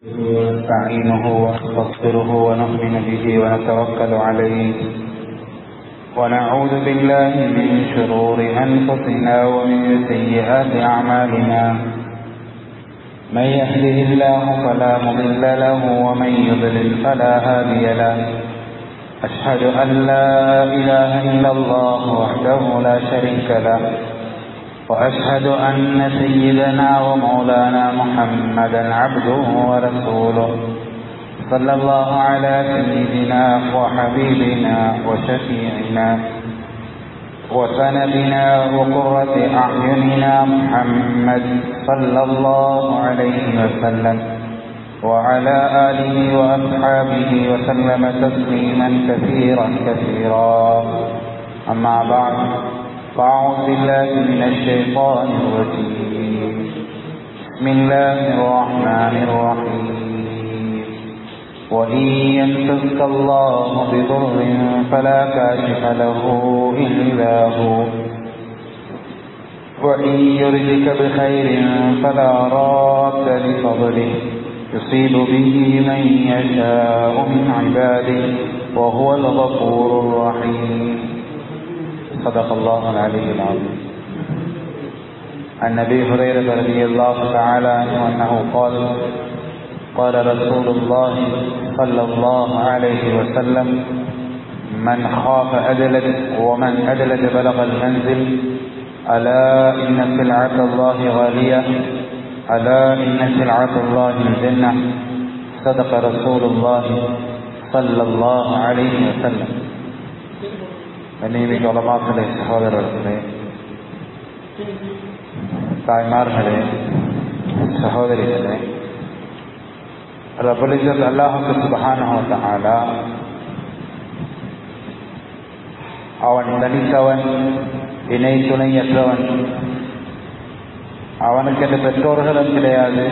ونستعينه ونستغفره ونؤمن به ونتوكل عليه ونعوذ بالله من شرور أنفسنا ومن سيئات أعمالنا من يهده الله فلا مضل له ومن يضلل فلا هادي له أشهد أن لا إله إلا الله وحده لا شريك له وأشهد أن سيدنا ومولانا محمدا عبده ورسوله صلى الله على سيدنا وحبيبنا وشفيعنا وسندنا وقرة أعيننا محمد صلى الله عليه وسلم وعلى آله وأصحابه وسلم تسليما كثيرا كثيرا أما بعد فأعوذ بالله من الشيطان الرجيم بسم الله الرحمن الرحيم وإن يمسك الله بضر فلا كاشف له إلا هو وإن يردك بخير فلا راد لفضله يصيب به من يشاء من عباده وهو الغفور الرحيم صدق الله العلي العظيم عن ابي هريره رضي الله تعالى عنه انه قال قال رسول الله صلى الله عليه وسلم من خاف أدلج ومن أدلج بلغ المنزل ألا إن سلعة الله غالية ألا إن سلعة الله الجنة صدق رسول الله صلى الله عليه وسلم கண்ணியமிக்க உலமாக்களே சகோதரர்களே தாய்மார்களே சகோதரிகளே ரபுலிஜத் அல்லாஹுக்கு சுபஹானஹாலா அவன் தனித்தவன் இணை துணையற்றவன் அவனுக்கு பெற்றோர்களும் கிடையாது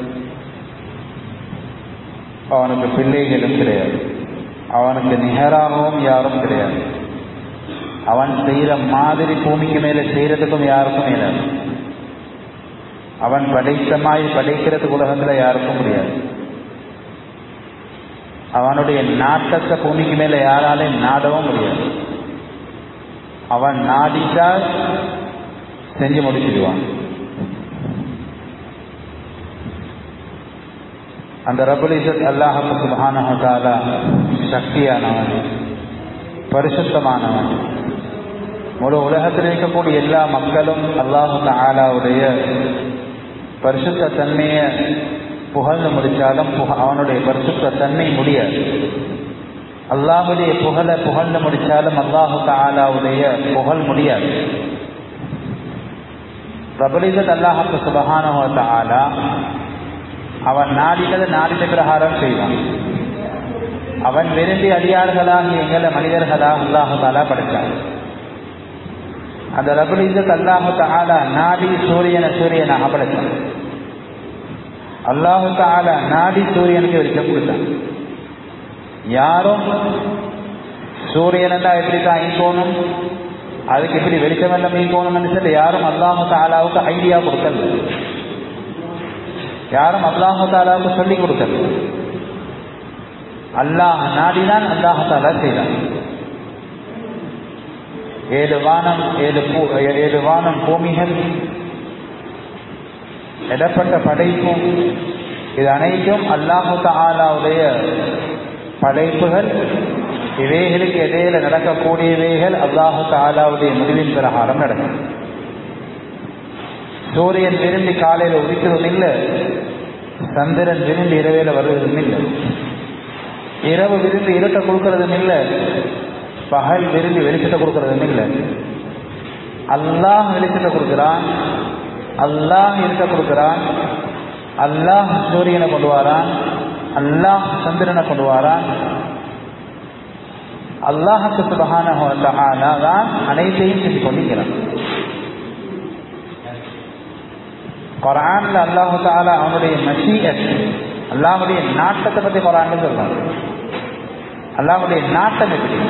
அவனுக்கு பிள்ளைகளும் கிடையாது அவனுக்கு நிகராகவும் யாரும் கிடையாது அவன் செய்யற மாதிரி பூமிக்கு மேல செய்யறதுக்கும் யாருக்கும் இயலாது அவன் படைத்த மாதிரி படைக்கிறதுக்கு உலகத்துல யாருக்கும் முடியாது அவனுடைய நாட்டத்தை பூமிக்கு மேல யாராலையும் நாடவும் முடியாது அவன் நாடிட்டால் செஞ்சு முடிச்சிடுவான் அந்த ரபுலிசத் அல்லாஹு சுபானஹாலா சக்தியானவன் பரிசுத்தமானவன் முழு உலகத்தில் இருக்கக்கூடிய எல்லா மக்களும் அல்லாஹு தாலாவுடைய பரிசுத்த தன்மையை புகழ்ந்து முடித்தாலும் அவனுடைய பரிசுத்த தன்மை முடியாது அல்லாஹுடைய புகழை புகழ்ந்து முடித்தாலும் அல்லாஹு தாலாவுடைய புகழ் முடியாது பிரபலிதத் அல்லாஹு சுபஹானஹு தாலா அவன் நாடினது நாடின பிரகாரம் செய்வான் அவன் விரும்பி அடியார்களாக எங்களை மனிதர்களாக அல்லாஹு தாலா படைத்தான் அந்த ரபுல் இசத் அல்லாஹு தாலா நாடி சூரியனை சூரியனாக படைத்தான் அல்லாஹு தாலா நாடி சூரியனுக்கு வெளிச்சம் கொடுத்தான் யாரும் சூரியனெல்லாம் எப்படி தான் ஈக்கணும் அதுக்கு எப்படி வெளிச்சம் எல்லாம் ஈக்கணும்னு சொல்லி யாரும் அல்லாஹு தாலாவுக்கு ஐடியா கொடுக்கல யாரும் அல்லாஹு தாலாவுக்கு சொல்லி கொடுக்கல அல்லாஹ் நாடினான் அல்லாஹு தாலா செய்தான் ஏழு வானம் ஏழு பூ ஏழு வானம் பூமிகள் இடப்பட்ட படைப்பும் இது அனைத்தும் அல்லாஹு தாலாவுடைய படைப்புகள் இவைகளுக்கு இடையில நடக்கக்கூடியவைகள் அல்லாஹு தாலாவுடைய முடிவின் பிரகாரம் நடக்கும் சூரியன் விரும்பி காலையில் உதிக்கிறதும் இல்லை சந்திரன் விரும்பி இரவையில் வருவதும் இல்லை இரவு விரும்பி இருட்டை கொடுக்கறதும் இல்லை பகல் விரும்பி வெளிச்சத்தை கொடுக்கறதும் இல்லை அல்லாஹ் வெளிச்சத்தை கொடுக்கிறான் அல்லாஹ் இருக்க கொடுக்கிறான் அல்லாஹ் சூரியனை கொண்டு வரான் அல்லாஹ் சந்திரனை கொண்டு வரான் அல்லாஹுக்கு சுபகான தான் அனைத்தையும் செஞ்சு கொண்டிருக்கிறான் குரான்ல அல்லாஹு தாலா அவனுடைய மசீயத் அல்லாஹுடைய நாட்டத்தை பத்தி குரான்ல சொல்றாங்க அல்லாஹுடைய நாட்டம் எப்படி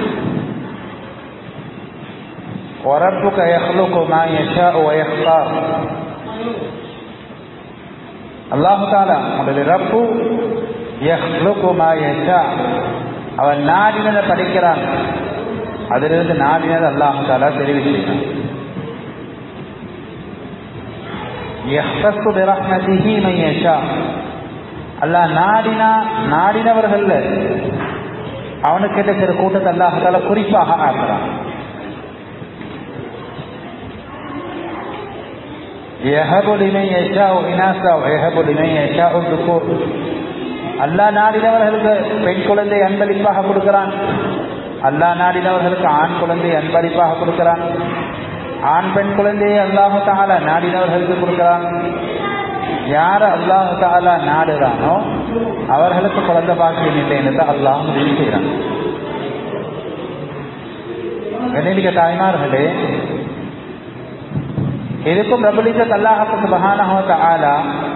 وربك يخلق ما يشاء ويختار அல்லாஹு தாலா உங்களுடைய ரப்பு யஹ்லுகு மா யஷா அவன் நாடினதை படிக்கிறான் அதிலிருந்து நாடினது அல்லாஹு தாலா தெரிவிக்கிறான் யஹ்தஸ்து பிரஹ்மதிஹி மன் யஷா அல்லாஹ் நாடினா நாடினவர்கள்ல அவனுக்கு கிடைக்கிற கூட்டத்தை அல்லாஹு தாலா குறிப்பாக ஆக்குறான் يهب لمن يشاء إناثا ويهب لمن يشاء الذكور அல்லாஹ் நாடினவர்களுக்கு பெண் குழந்தை அன்பளிப்பாக கொடுக்கிறான் அல்லாஹ் நாடினவர்களுக்கு ஆண் குழந்தை அன்பளிப்பாக கொடுக்கிறான் ஆண் பெண் குழந்தையை அல்லாஹு தாலா நாடினவர்களுக்கு கொடுக்கிறான் யார அல்லாஹு தாலா நாடுறானோ அவர்களுக்கு குழந்தை பாக்கியம் இல்லை என்று அல்லாஹ் முடிவு செய்கிறான் கண்ணிலிக்க தாய்மார்களே இதுக்கும் பிரபலித்த அல்லாஹு சுபஹானஹு ஆலா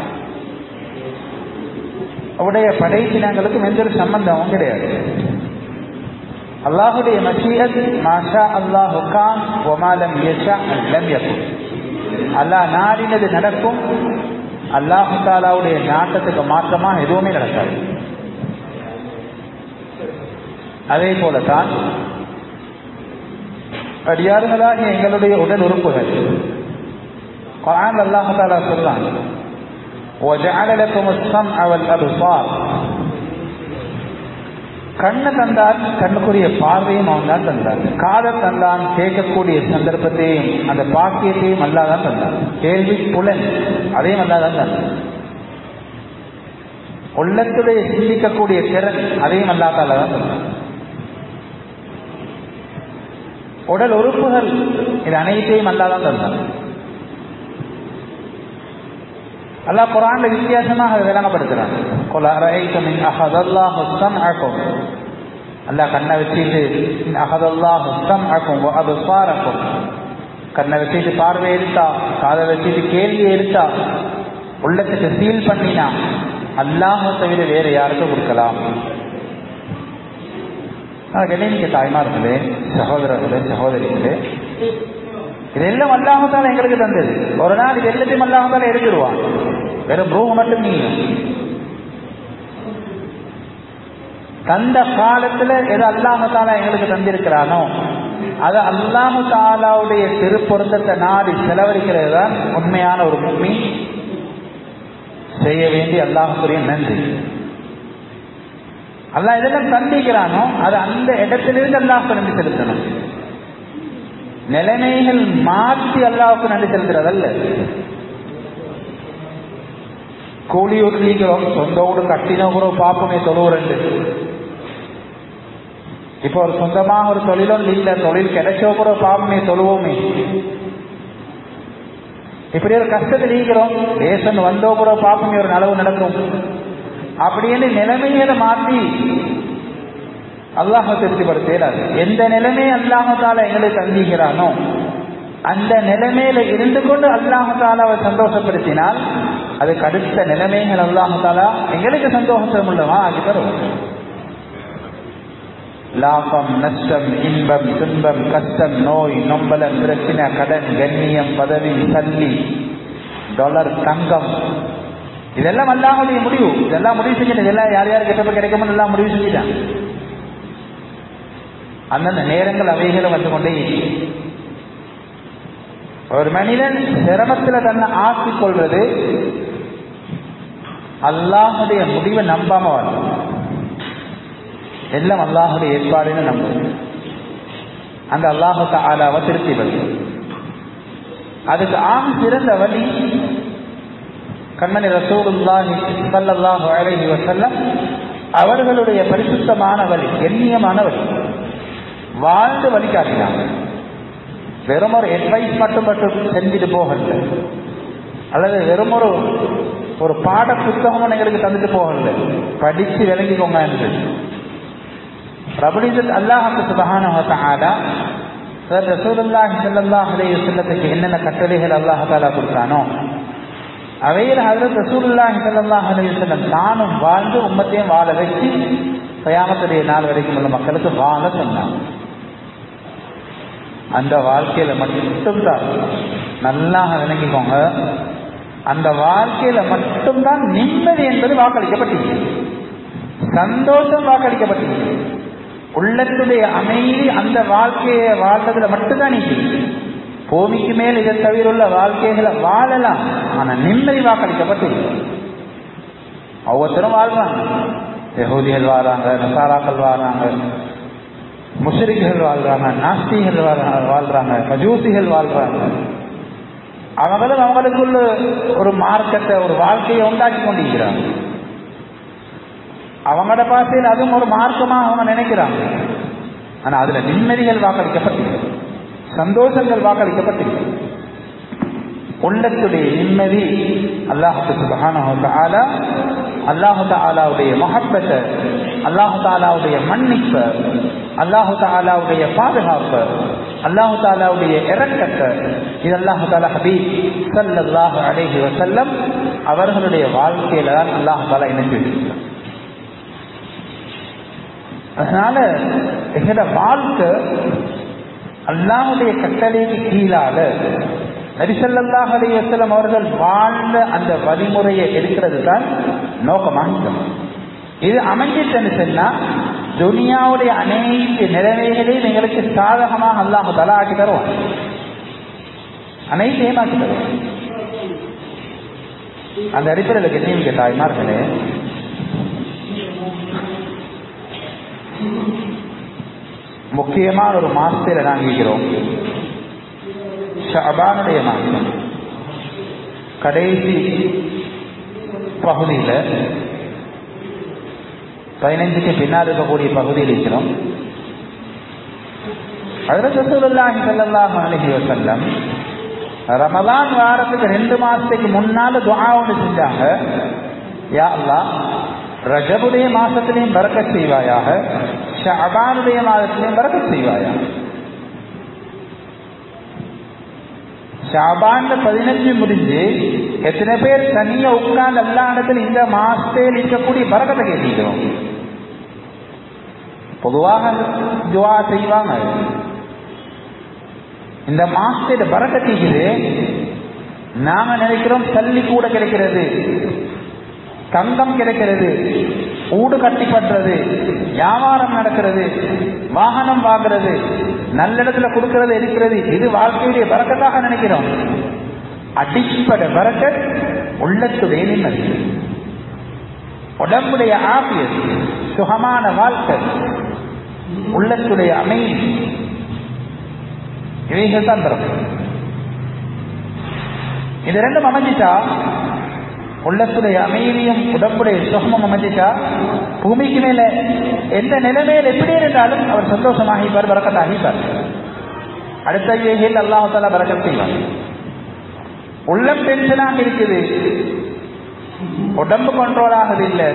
அவருடைய படைப்பினங்களுக்கும் எந்த ஒரு சம்பந்தமும் கிடையாது அல்லாஹுடைய மசீகத் மாஷா அல்லாஹு கான் ஒமாலம் யஷா லம் யக்கும் அல்லாஹ் நாடினது நடக்கும் அல்லாஹு தாலாவுடைய நாட்டத்துக்கு மாற்றமாக எதுவுமே நடக்காது அதே போலதான் அடியார்களாகிய எங்களுடைய உடல் உறுப்புகள் குரான் அல்லாஹு தாலா சொல்றான் وجعل لكم السمع والابصار கண்ணை தந்தான் கண்ணுக்குரிய பார்வையும் அவன் தான் தந்தான் காதை தந்தான் கேட்கக்கூடிய சந்தர்ப்பத்தையும் அந்த பாக்கியத்தையும் அல்லாதான் தந்தான் கேள்வி புலன் அதையும் அல்லாதான் தந்தான் உள்ளத்துடைய சிந்திக்கக்கூடிய திறன் அதையும் அல்லாத்தால தான் தந்தான் உடல் உறுப்புகள் இது அனைத்தையும் அல்லாதான் தந்தான் அல்லாஹ் குரான்ல வித்தியாசமாக அதை விளங்கப்படுத்துறான் கொல அரைக்கும் மின் அஹதல்லாஹு சம்அக்கும் அல்லாஹ் கண்ணை வச்சுட்டு மின் அஹதல்லாஹு சம்அக்கும் வ அப்சாரக்கும் கண்ணை வச்சுட்டு பார்வை எடுத்தா காதை வச்சுட்டு கேள்வி எடுத்தா உள்ளத்துக்கு சீல் பண்ணினா அல்லாஹ் தவிர வேற யாருக்கும் கொடுக்கலாம் கணினிக்க தாய்மார்களே சகோதரர்களே சகோதரிகளே இதெல்லாம் அல்லாஹால எங்களுக்கு தந்தது ஒரு நாள் இது எல்லாத்தையும் அல்லாஹால எடுத்துருவான் வெறும் ரூஹ் மட்டும் நீங்க தந்த காலத்துல எது அல்லாஹால எங்களுக்கு தந்திருக்கிறானோ அது அல்லாஹு தாலாவுடைய திருப்பொருத்தத்தை நாடி செலவழிக்கிறது தான் உண்மையான ஒரு பூமி செய்ய வேண்டிய அல்லாஹுக்குரிய நன்றி அல்லாஹ் இதெல்லாம் தந்திக்கிறானோ அது அந்த இடத்திலிருந்து அல்லாஹுக்கு நன்றி செலுத்தணும் நிலைமைகள் மாற்றி அல்லாவுக்கு நன்றி செலுத்துறதல்ல கூலியூர் நீக்கிறோம் சொந்த ஊடு கட்டின கூட பாப்பமே தொழுவுறண்டு இப்போ ஒரு சொந்தமாக ஒரு தொழிலும் இல்ல தொழில் கிடைச்சோ கூட பாப்பமே தொழுவோமே இப்படி ஒரு கஷ்டத்தில் நீக்கிறோம் தேசம் வந்தோ கூட பாப்பமே ஒரு நலவு நடக்கும் அப்படின்னு நிலைமைகளை மாற்றி அல்லாஹ திருப்திப்படுத்தலாது எந்த நிலைமை அல்லாஹால எங்களுக்கு தந்திக்கிறானோ அந்த நிலைமையில இருந்து கொண்டு அல்லாஹாலாவை சந்தோஷப்படுத்தினால் அதுக்கு அடுத்த நிலைமைகள் அல்லாஹாலா எங்களுக்கு சந்தோஷம் உள்ளவா ஆகி தருவோம் லாபம் நஷ்டம் இன்பம் துன்பம் கஷ்டம் நோய் நொம்பலம் பிரச்சனை கடன் கண்ணியம் பதவி சல்லி டாலர் தங்கம் இதெல்லாம் அல்லாஹுடைய முடிவு இதெல்லாம் முடிவு செஞ்சுட்டு இதெல்லாம் யார் யார் கிட்ட கிடைக்குமோ எல்லாம் முடிவு செஞ்சுட்டான் அந்தந்த நேரங்கள் அவைகளும் வந்து கொண்டே ஒரு மனிதன் சிரமத்துல தன்னை ஆக்கிக் கொள்வது அல்லாஹுடைய முடிவை நம்பாம வரும் எல்லாம் அல்லாஹுடைய ஏற்பாடுன்னு நம்பும் அந்த அல்லாஹு ஆலாவை திருப்தி வரும் அதுக்கு ஆம் சிறந்த வழி கண்மணி ரசூலுல்லாஹி ஸல்லல்லாஹு அலைஹி வஸல்லம் அவர்களுடைய பரிசுத்தமான வழி எண்ணியமான வழி வாழ்ந்து வழிகாட்டினாங்க வெறும் ஒரு அட்வைஸ் மட்டும் மட்டும் செஞ்சுட்டு போகல அல்லது வெறும் ஒரு ஒரு பாட புத்தகமும் எங்களுக்கு தந்துட்டு போகல படிச்சு விளங்கிக்கோங்க என்று பிரபலிதத் அல்லாஹுக்கு சுபஹானஹு தஆலா ரசூலுல்லாஹி ஸல்லல்லாஹு அலைஹி வஸல்லத்துக்கு என்னென்ன கட்டளைகள் அல்லாஹ் தஆலா கொடுத்தானோ அவையில் ஹஜரத் ரசூலுல்லாஹி ஸல்லல்லாஹு அலைஹி வஸல்லம் தானும் வாழ்ந்து உம்மத்தையும் வாழ வச்சு கயாமத்துடைய நாள் வரைக்கும் உள்ள மக்களுக்கு வாழ சொன்னாங்க அந்த வாழ்க்கையில மட்டும்தான் நல்லா விளங்கிக்கோங்க அந்த வாழ்க்கையில மட்டும்தான் நிம்மதி என்பது வாக்களிக்கப்பட்டது சந்தோஷம் வாக்களிக்கப்பட்டது உள்ளத்துடைய அமைதி அந்த வாழ்க்கையை வாழ்றதுல மட்டும்தான் நீங்க பூமிக்கு மேல் இதை தவிர உள்ள வாழ்க்கைகளை வாழலாம் ஆனா நிம்மதி வாக்களிக்கப்பட்டது ஒவ்வொருத்தரும் வாழ்றாங்க யகூதிகள் வாழ்றாங்க நசாராக்கள் வாழ்றாங்க முஷரிக்குகள் வாழ்றாங்க நாஸ்திகள் வாழ்றாங்க மஜூசிகள் வாழ்றாங்க அவங்களும் அவங்களுக்குள்ள ஒரு மார்க்கத்தை ஒரு வாழ்க்கையை உண்டாக்கி கொண்டிருக்கிறாங்க அவங்களோட பாசையில் அதுவும் ஒரு மார்க்கமாக அவங்க நினைக்கிறாங்க ஆனா அதுல நிம்மதிகள் வாக்களிக்கப்பட்டிருக்கு சந்தோஷங்கள் வாக்களிக்கப்பட்டிருக்கு உள்ளத்துடைய நிம்மதி அல்லாஹு சுபஹான அல்லாஹு தாலாவுடைய மொஹப்பத்தை அல்லாஹு தாலாவுடைய மன்னிப்பை அல்லாஹு தாலாவுடைய பாதுகாப்பு அல்லாஹு தாலாவுடைய இறக்கத்தை இது அல்லாஹு தாலா ஹபீப் சல்லாஹு அலேஹி வசல்லம் அவர்களுடைய வாழ்க்கையில தான் அல்லாஹு தாலா இணைந்து வச்சிருக்கிறார் அதனால எங்களோட வாழ்க்கை அல்லாஹுடைய கட்டளைக்கு கீழால நரிசல்லாஹ் அலைவசலம் அவர்கள் வாழ்ந்த அந்த வழிமுறையை எடுக்கிறது தான் நோக்கமாக இது அமைஞ்சிட்டன்னு சொன்னா துனியாவுடைய அனைத்து நிலைமைகளையும் எங்களுக்கு சாதகமாக அல்லாம தலா ஆக்கி தருவான் அனைத்தையும் ஆக்கி தருவான் அந்த அடிப்படையில் கண்ணியம் தாய்மார்களே முக்கியமான ஒரு மாசத்தில் நாங்கள் இருக்கிறோம் ஷபானுடைய மாதம் கடைசி பகுதியில் பதினைஞ்சுக்கு பின்னால் இருக்கக்கூடிய பகுதியில் இருக்கிறோம் அதில் ரசூலுல்லாஹி ஸல்லல்லாஹு அலைஹி வஸல்லம் ரமலான் வாரத்துக்கு ரெண்டு மாசத்துக்கு முன்னால துஆ ஒன்று செஞ்சாங்க யா அல்லாஹ் ரஜபுடைய மாசத்திலையும் பரக்கத் செய்வாயாக ஷஅபானுடைய மாதத்திலையும் பரக்கத் செய்வாயாக ஷாபான்ல பதினஞ்சு முடிஞ்சு எத்தனை பேர் தனியா உட்கார்ந்து எல்லா இடத்துல இந்த மாசத்தில் இருக்கக்கூடிய பறக்கத்தை கேட்டிருக்கிறோம் பொதுவாக துவா செய்வாங்க இந்த மாசத்துல பறக்கத்திக்குது நாம நினைக்கிறோம் தள்ளி கூட கிடைக்கிறது தங்கம் கிடைக்கிறது ஊடு கட்டிப்பட்டுறது வியாபாரம் நடக்கிறது வாகனம் வாங்குறது நல்ல இடத்துல கொடுக்கிறது இருக்கிறது இது வாழ்க்கையுடைய பறக்கத்தாக நினைக்கிறோம் அடிப்படை பறக்கத் உள்ளத்துடைய நிம்மதி உடம்புடைய ஆபியர் சுகமான வாழ்க்கை உள்ளத்துடைய அமைதி இவைகள் தான் தரும் இது ரெண்டும் அமைஞ்சிட்டா உள்ளத்துடைய அமைதியும் உடம்புடைய சுகமும் அமைஞ்சிட்டா பூமிக்கு மேல எந்த நிலைமையில் எப்படி இருந்தாலும் அவர் சந்தோஷமாகிப்பார் பறக்கத்தாகிப்பார் அடுத்த ஏகில் அல்லாஹால பறக்கத் செய்வார் உள்ளம் டென்ஷனாக இருக்குது உடம்பு கண்ட்ரோல் ஆகுது இல்லை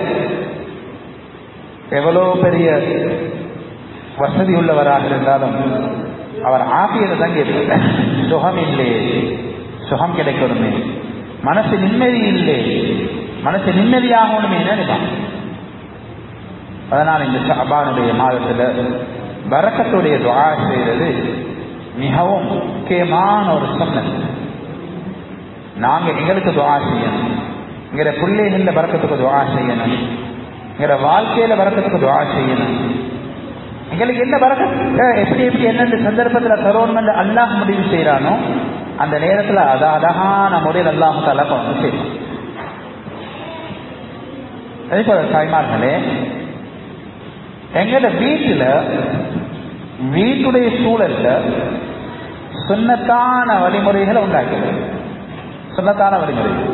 எவ்வளோ பெரிய வசதி உள்ளவராக இருந்தாலும் அவர் ஆபியத்தை தான் கேட்கிறார் சுகம் இல்லை சுகம் கிடைக்கணுமே மனசு நிம்மதி இல்லை மனசு நிம்மதியாகணுமே நினைப்பான் அதனால் இந்த ஷபானுடைய மாதத்துல பரக்கத்துடைய துவா செய்யறது மிகவும் முக்கியமான ஒரு சொன்னது நாங்க எங்களுக்கு துவா செய்யணும் எங்கிற பிள்ளைகள பறக்கத்துக்கு துவா செய்யணும் எங்கிற வாழ்க்கையில பறக்கத்துக்கு துவா செய்யணும் எங்களுக்கு என்ன பறக்க எப்படி எப்படி எந்தெந்த சந்தர்ப்பத்தில் தரோன்னு அல்லாஹ் முடிவு செய்யறானோ அந்த நேரத்தில் அத அழகான முறையில் அல்லாஹால கொண்டு செய்யணும் அதே போல தாய்மார்களே எங்களோட வீட்டுல வீட்டுடைய சூழல்ல சுண்ணத்தான வழிமுறைகளை உண்டாக்குது சுண்ணத்தான வழிமுறைகள்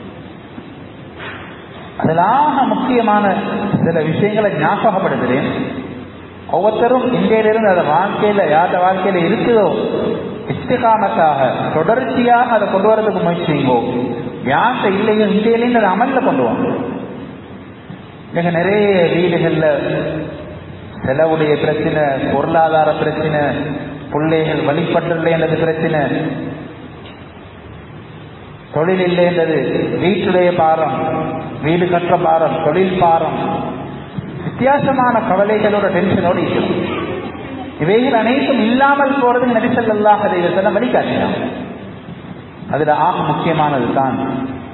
அதிலாக முக்கியமான சில விஷயங்களை ஞாபகப்படுத்துகிறேன் ஒவ்வொருத்தரும் இந்தியிலிருந்து அதை வாழ்க்கையில யார வாழ்க்கையில இருக்குதோ இஸ்திகாமத்தாக தொடர்ச்சியாக அதை கொண்டு வரதுக்கு முயற்சி செய்வோம் யார்கிட்ட இல்லையோ இந்தியிலேருந்து அதை அமல்ல கொண்டு வாங்க மிக நிறைய வீடுகள்ல செலவுடைய பிரச்சனை பொருளாதார பிரச்சனை பிள்ளைகள் வழிபட்டுள்ள என்றது பிரச்சனை தொழில் இல்லை என்றது வீட்டுடைய பாரம் வீடு கற்ற பாரம் தொழில் பாரம் வித்தியாசமான கவலைகளோட டென்ஷனோடு இருக்கிறோம் இவைகள் அனைத்தும் இல்லாமல் போறது நடிசல்லாக தெய்வத்தில் வழிகாட்டினான் அதுல ஆக முக்கியமானது தான்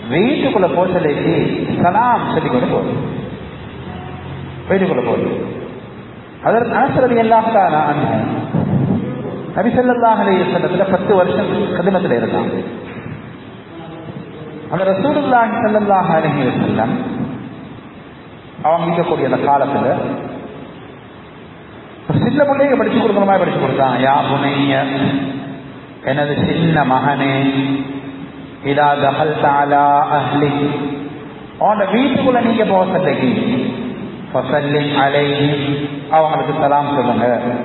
வீட்டுக்குள்ள போச்சலைக்கு சலாம் சொல்லி கொண்டு போகுது வீட்டுக்குள்ள போகுது அதற்கு அனசரதி எல்லாத்தான நபிசல்லாஹ் அலையத்துல பத்து வருஷம் கதிமத்தில் இருந்தான் அந்த ரசூலுல்லாஹி ஸல்லல்லாஹு அலைஹி வஸல்லம் அவங்க இருக்கக்கூடிய அந்த காலத்துல சின்ன பிள்ளைங்க படிச்சு கொடுக்குற மாதிரி படிச்சு கொடுத்தாங்க யா புனைய எனது சின்ன மகனே இதா தஹல் தாலா அஹ்லி அவன வீட்டுக்குள்ள நீங்க போக சட்டைக்கு ஃபசல்லிம் அலைஹி அவங்களுக்கு சலாம் சொல்லுங்க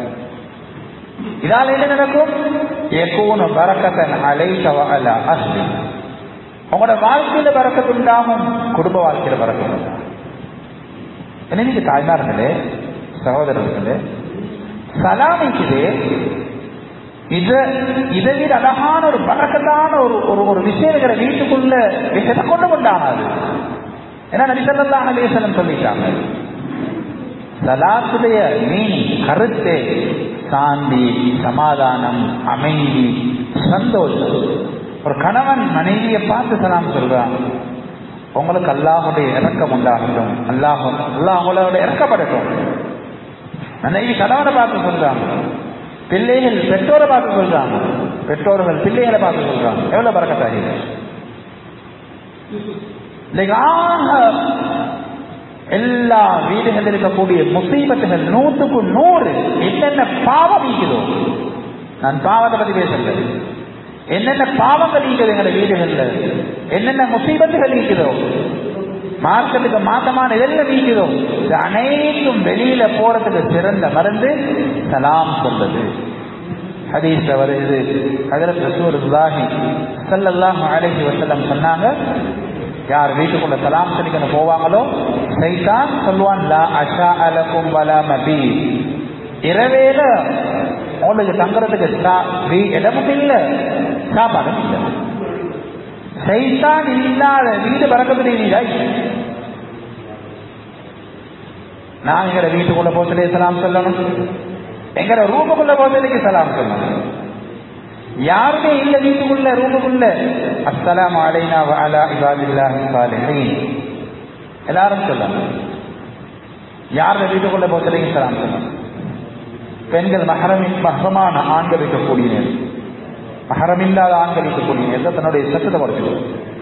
இதால என்ன நடக்கும் யகூனு பரக்கத்தன் அலைக வ அலா அஹ்லி உங்களோட வாழ்க்கையில பறக்கத்து உண்டாகும் குடும்ப வாழ்க்கையில பறக்கத்து உண்டாகும் என்ன நீங்க தாய்மார்களே சகோதரர்களே சலாமிக்குது இது இதை விட அழகான ஒரு பறக்கத்தான ஒரு ஒரு ஒரு விஷயங்கிற வீட்டுக்குள்ள எதை கொண்டு கொண்டாகாது ஏன்னா நபிசல்லாம் அலேசனம் சொல்லிட்டாங்க சலாத்துடைய மீனிங் கருத்து சாந்தி சமாதானம் அமைதி சந்தோஷம் ஒரு கணவன் மனைவியை பார்த்து சலாம் சொல்றான் உங்களுக்கு அல்லாஹுடைய இறக்கம் உண்டாகட்டும் அல்லாஹ் அல்லாஹ் உங்களோட இறக்கப்படட்டும் மனைவி கணவனை பார்த்து சொல்றாங்க பிள்ளைகள் பெற்றோரை பார்த்து சொல்றாங்க பெற்றோர்கள் பிள்ளைகளை பார்த்து சொல்றாங்க எவ்வளவு பறக்கத்தாகி எல்லா வீடுகளில் இருக்கக்கூடிய முசீபத்துகள் நூற்றுக்கு நூறு என்னென்ன பாவம் ஈக்குதோ நான் பாவத்தை பத்தி பேசல என்னென்ன பாவங்கள் ஈக்குது எங்களை வீடுகள்ல என்னென்ன முசீபத்துகள் ஈக்குதோ மார்க்கத்துக்கு மாத்தமான இதெல்லாம் நீக்குதோ இது அனைத்தும் வெளியில போறதுக்கு சிறந்த மருந்து சலாம் சொல்றது ஹதீஸ்ல வருது ஹதரத் ரசூலுல்லாஹி ஸல்லல்லாஹு அலைஹி வஸல்லம் சொன்னாங்க யார் வீட்டுக்குள்ள சலாம் சொல்லிக்கணும் போவாங்களோ சைத்தான் சொல்லுவான் லா அஷா அலக்கும் வலா மபி இரவேல உங்களுக்கு தங்குறதுக்கு இடமும் இல்லை சாப்பாடும் இல்லை சைத்தான் இல்லாத வீடு பறக்கக்கூடிய வீடாய் நான் எங்கட வீட்டுக்குள்ள போச்சலே சலாம் சொல்லணும் எங்கட ரூமுக்குள்ள போச்சலைக்கு சலாம் சொல்லணும் யாருமே இல்ல வீட்டுக்குள்ள ரூமுக்குள்ள அஸ்ஸலாம் அலைனா வஅலா இபாதில்லாஹி சாலிஹீன் எல்லாரும் சொல்லணும் யாருடைய வீட்டுக்குள்ள போச்சலைக்கு சலாம் சொல்லணும் பெண்கள் மஹரமின் மஹரமான ஆண்கள் இருக்கக்கூடிய நேரம் மகரமில்லாத ஆண்கள் இருக்கக்கூடிய நேரத்தில் தன்னுடைய சத்தத்தை குறைச்சு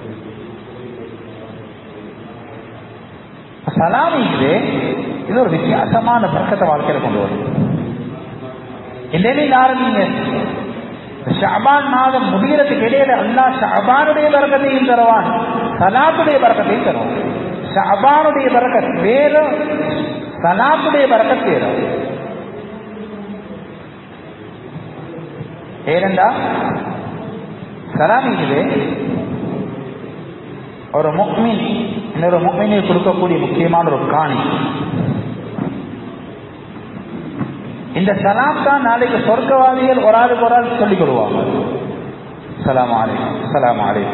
சலாமிக்கு இது ஒரு வித்தியாசமான பறக்கத்தை வாழ்க்கையில கொண்டு வரும் இந்த நிலையில் ஆரம்பிங்க ஷாபான் மாதம் முடிகிறதுக்கு இடையில அல்லா ஷாபானுடைய பறக்கத்தையும் தருவான் சலாத்துடைய பறக்கத்தையும் தருவான் ஷாபானுடைய பறக்கத் வேறு சலாத்துடைய பறக்கத் வேறு ஏனென்றா சலாமிக்குது ஒரு முக்மின் இன்னொரு முக்மினை கொடுக்கக்கூடிய முக்கியமான ஒரு காணி இந்த சலாம் தான் நாளைக்கு சொர்க்கவாதிகள் ஒரு ஆளுக்கு ஒரு ஆள் சொல்லிக் கொடுவாங்க சலாம் ஆலை சலாம் ஆலை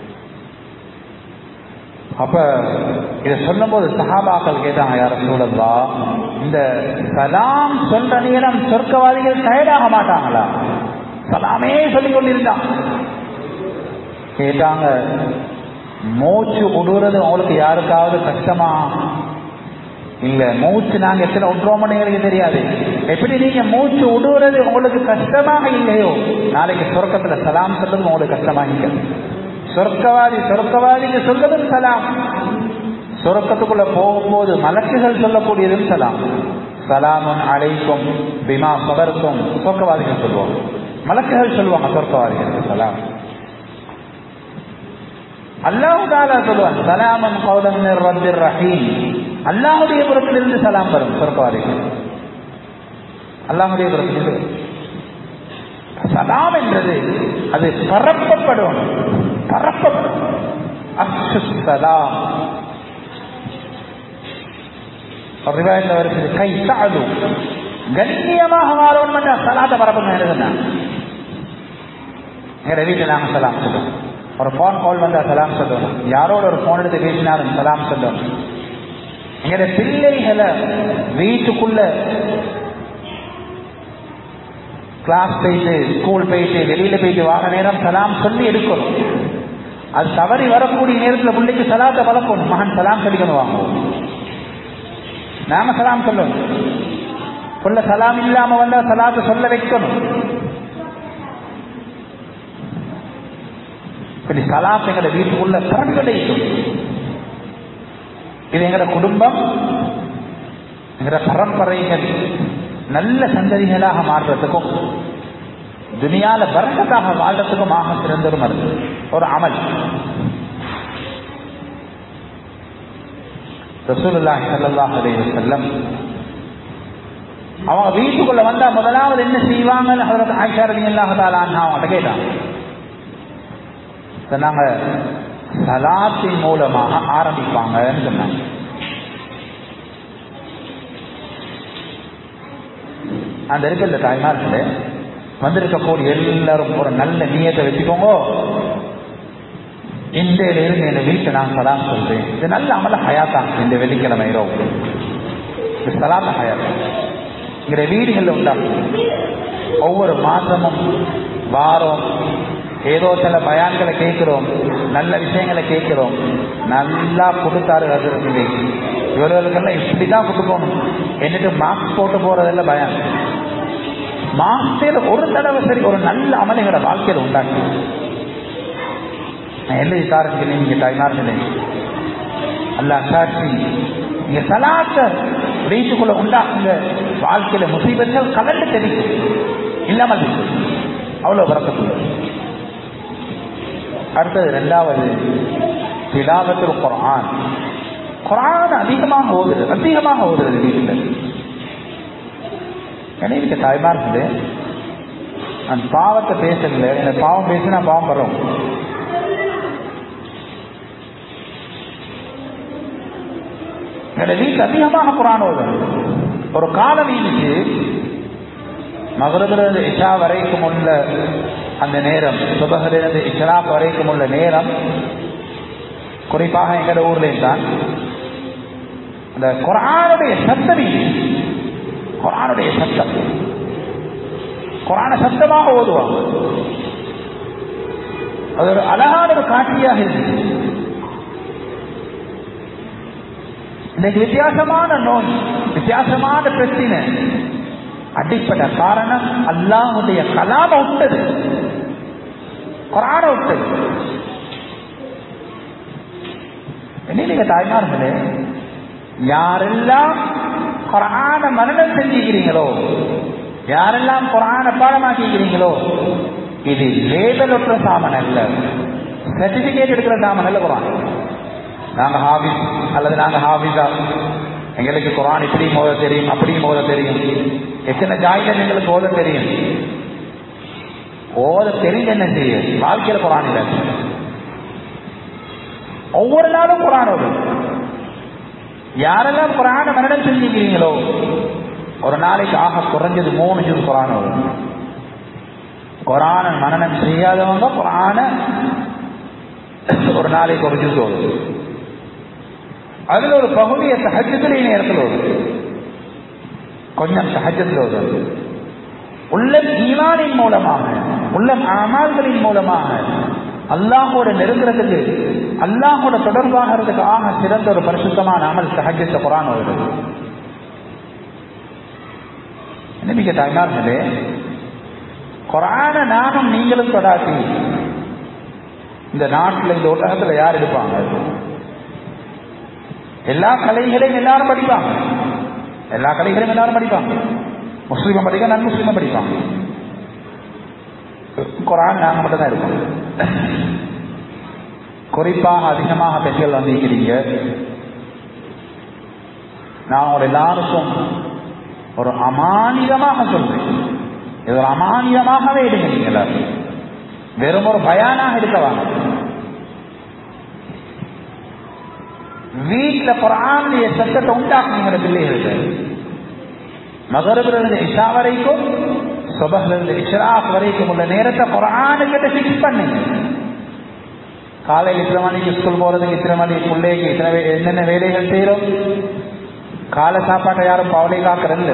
அப்ப இதை சொல்லும் போது சஹாபாக்கள் கேட்டாங்க யார சூழல்லா இந்த சலாம் சொல்ற நேரம் சொர்க்கவாதிகள் டயர்டாக மாட்டாங்களா சலாமே சொல்லிக் கொண்டிருந்தான் கேட்டாங்க மூச்சு விடுறது உங்களுக்கு யாருக்காவது கஷ்டமா இல்ல மூச்சு நாங்க எத்தனை விட்டுறோம்னு எங்களுக்கு தெரியாது எப்படி நீங்க மூச்சு விடுறது உங்களுக்கு கஷ்டமாக இல்லையோ நாளைக்கு சொர்க்கத்துல சலாம் சொல்றது உங்களுக்கு கஷ்டமாக சொர்க்கவாதி சொர்க்கவாதிக்கு சொல்றதும் சலாம் சொர்க்கத்துக்குள்ள போகும்போது மலக்குகள் சொல்லக்கூடியதும் சலாம் சலாமுன் அழைக்கும் பிமா சபர்க்கும் சொர்க்கவாதிகள் சொல்லுவோம் மலக்குகள் சொல்லுவாங்க சொர்க்கவாதிகளுக்கு சலாம் அல்லாஹு தாலா சொல்லுவான் சலாமன் கௌலம் ரப்பிர் ரஹீம் அல்லாஹுடைய புறத்திலிருந்து சலாம் வரும் சொர்க்கவாதிகள் அல்லாஹுடைய புறத்திலிருந்து சலாம் என்றது அது பரப்பப்படும் பரப்பப்படும் அஸ்ஸலாம் ரிவாயத்தில் வருகிறது கை சாது கண்ணியமாக மாறணும் சலாத்தை பரப்புங்க எழுதுனா எங்க வீட்டில் நாங்கள் சலாம் சொல்லுவோம் ஒரு ஃபோன் கால் வந்தா சலாம் சொல்லணும் யாரோட ஒரு ஃபோன் எடுத்து பேசினாலும் சலாம் சொல்லணும் எங்கட பிள்ளைகளை வீட்டுக்குள்ள கிளாஸ் போயிட்டு ஸ்கூல் போயிட்டு வெளியில போயிட்டு வாங்க நேரம் சலாம் சொல்லி எடுக்கணும் அது தவறி வரக்கூடிய நேரத்தில் பிள்ளைக்கு சலாத்தை பழக்கணும் மகன் சலாம் கடிக்கணும் வாங்குவோம் நாம சலாம் சொல்லணும் புள்ள சலாம் இல்லாம வந்தா சலாத்தை சொல்ல வைக்கணும் இப்படி சலாம் எங்களை வீட்டுக்குள்ள கரங்கடைக்கும் இது எங்கட குடும்பம் எங்கட பரம்பரைகள் நல்ல சந்ததிகளாக மாறுறதுக்கும் துனியால பரக்கத்தாக வாழ்றதுக்கும் ஆக சிறந்த ஒரு மருந்து ஒரு அமல் ரசூலுல்லாஹி ஸல்லல்லாஹு அலைஹி வஸல்லம் அவங்க வீட்டுக்குள்ள வந்தா முதலாவது என்ன செய்வாங்கன்னு ஹஜரத் ஆயிஷா ரலியல்லாஹு தஆலா அன்ஹா அவங்கள்ட்ட கேட்டாங்க சொன்னாங்க சலாத்தின் மூலமாக ஆரம்பிப்பாங்கன்னு சொன்னாங்க அந்த இருக்கிற தாய்மார்களே வந்திருக்கக்கூடிய எல்லாரும் ஒரு நல்ல நீயத்தை வச்சுக்கோங்க இந்த இருந்து என் வீட்டை நான் சலாம் சொல்றேன் இது நல்ல அமல ஹயாத்தான் இந்த வெள்ளிக்கிழமை இரவு இது சலாத்த ஹயாத் இங்கிற வீடுகளில் உண்டாகும் ஒவ்வொரு மாசமும் வாரம் ஏதோ சில பயான்களை கேட்கிறோம் நல்ல விஷயங்களை கேட்கிறோம் நல்லா கொடுத்தாரு அது இவர்களுக்கெல்லாம் இப்படிதான் கொடுக்கணும் என்னட்டு மாஸ்க் போட்டு போறதில்ல பயான் மாசத்துல ஒரு தடவை சரி ஒரு நல்ல அமலைகளோட வாழ்க்கையில உண்டாக்கி நான் எந்த விசாரத்துக்கு நீங்க டைமார்களே அல்லா சாட்சி நீங்க சலாத்த வீட்டுக்குள்ள உண்டாக்குங்க வாழ்க்கையில முசீபங்கள் கலந்து தெரியும் இல்லாமல் இருக்கு. அவ்வளவு வரக்கத்துல அடுத்தது ரெண்டாவது திலாவத்தில் குரான் குரான் அதிகமாக ஓதுது அதிகமாக ஓதுறது வீட்டில் எனக்கு தாய்மார்களே அந்த பாவத்தை பேசல எனக்கு பாவம் பேசினா பாவம் வரும் என்னோட வீட்டில் அதிகமாக குரான் ஓதும் ஒரு காலம் இருந்துச்சு மகரபிலிருந்து இஷா வரைக்கும் உள்ள அந்த நேரம் சுபகரிலிருந்து இஷராப் வரைக்கும் உள்ள நேரம் குறிப்பாக எங்கட ஊர்லேயும் தான் அந்த குரானுடைய சத்தம் குரானுடைய சத்தம் குரான சத்தமாக ஓதுவாங்க அது ஒரு அழகான ஒரு காட்சியாக இருந்துச்சு இன்னைக்கு வித்தியாசமான நோய் வித்தியாசமான பிரச்சனை அடிப்பட்ட காரணம் அல்லாஹுடைய கலாம விட்டது குரான விட்டது என்ன நீங்க தாய்மார்களே யாரெல்லாம் குரான மரணம் செஞ்சுக்கிறீங்களோ யாரெல்லாம் குரான பாடமாக்கிக்கிறீங்களோ இது லேபல் ஒற்ற சாமன் அல்ல சர்டிபிகேட் எடுக்கிற சாமன் அல்ல குரான் நாங்க ஹாபிஸ் அல்லது நாங்க ஹாபிஸா எங்களுக்கு குரான் இப்படி மோத தெரியும் அப்படி மோத தெரியும் எத்தனை ஜாயில எங்களுக்கு ஓத தெரியும் ஓத தெரிஞ்ச என்ன செய்ய வாழ்க்கையில குரான் இல்லை ஒவ்வொரு நாளும் குரான் வரும் யாரெல்லாம் குரான மரணம் செஞ்சுக்கிறீங்களோ ஒரு நாளைக்கு ஆக குறைஞ்சது மூணு ஜூஸ் குரான் வரும் குரான மரணம் செய்யாதவங்க குரான ஒரு நாளைக்கு ஒரு ஜூஸ் வரும் அதுல ஒரு பகுதியை சகஜத்திலே நேரத்தில் வரும் கொஞ்சம் சகஜத்தில் வரும் உள்ள ஈமானின் மூலமாக உள்ள அமால்களின் மூலமாக அல்லாஹோட நெருங்குறதுக்கு அல்லாஹோட தொடர்பாகிறதுக்கு ஆக சிறந்த ஒரு பரிசுத்தமான அமல் சஹஜத்தை குரான் வருது நம்பிக்கை தாய்மார்களே குரான நானும் நீங்களும் தொடாட்டி இந்த நாட்டில் இந்த உலகத்தில் யார் இருப்பாங்க எல்லா கலைகளையும் எல்லாரும் படிப்பாங்க எல்லா கலைகளையும் எல்லாரும் படிப்பாங்க முஸ்லீமும் படிக்க நன் முஸ்லீமும் படிப்பாங்க குரான் நாங்கள் மட்டும் தான் இருக்கோம் குறிப்பாக அதிகமாக பெண்கள் வந்திருக்கிறீங்க நான் உங்களை எல்லாருக்கும் ஒரு அமானிதமாக சொல்றேன் இது ஒரு அமானிதமாகவே எடுங்க நீங்க எல்லாரும் வெறும் ஒரு பயானாக எடுக்க வாங்க வீட்டுல குரானுடைய சத்தத்தை உண்டாக்குங்க பிள்ளைகளுக்கு மகரபிலிருந்து இஷா வரைக்கும் சுபகிலிருந்து இஷ்ராப் வரைக்கும் உள்ள நேரத்தை குரானுக்கிட்ட ஃபிக்ஸ் பண்ணுங்க காலையில் இத்தனை மணிக்கு ஸ்கூல் போறதுக்கு இத்தனை மணிக்கு பிள்ளைக்கு இத்தனை வே- என்னென்ன வேலைகள் செய்யறோம் காலை சாப்பாட்டை யாரும் பவலை காக்கிறல்ல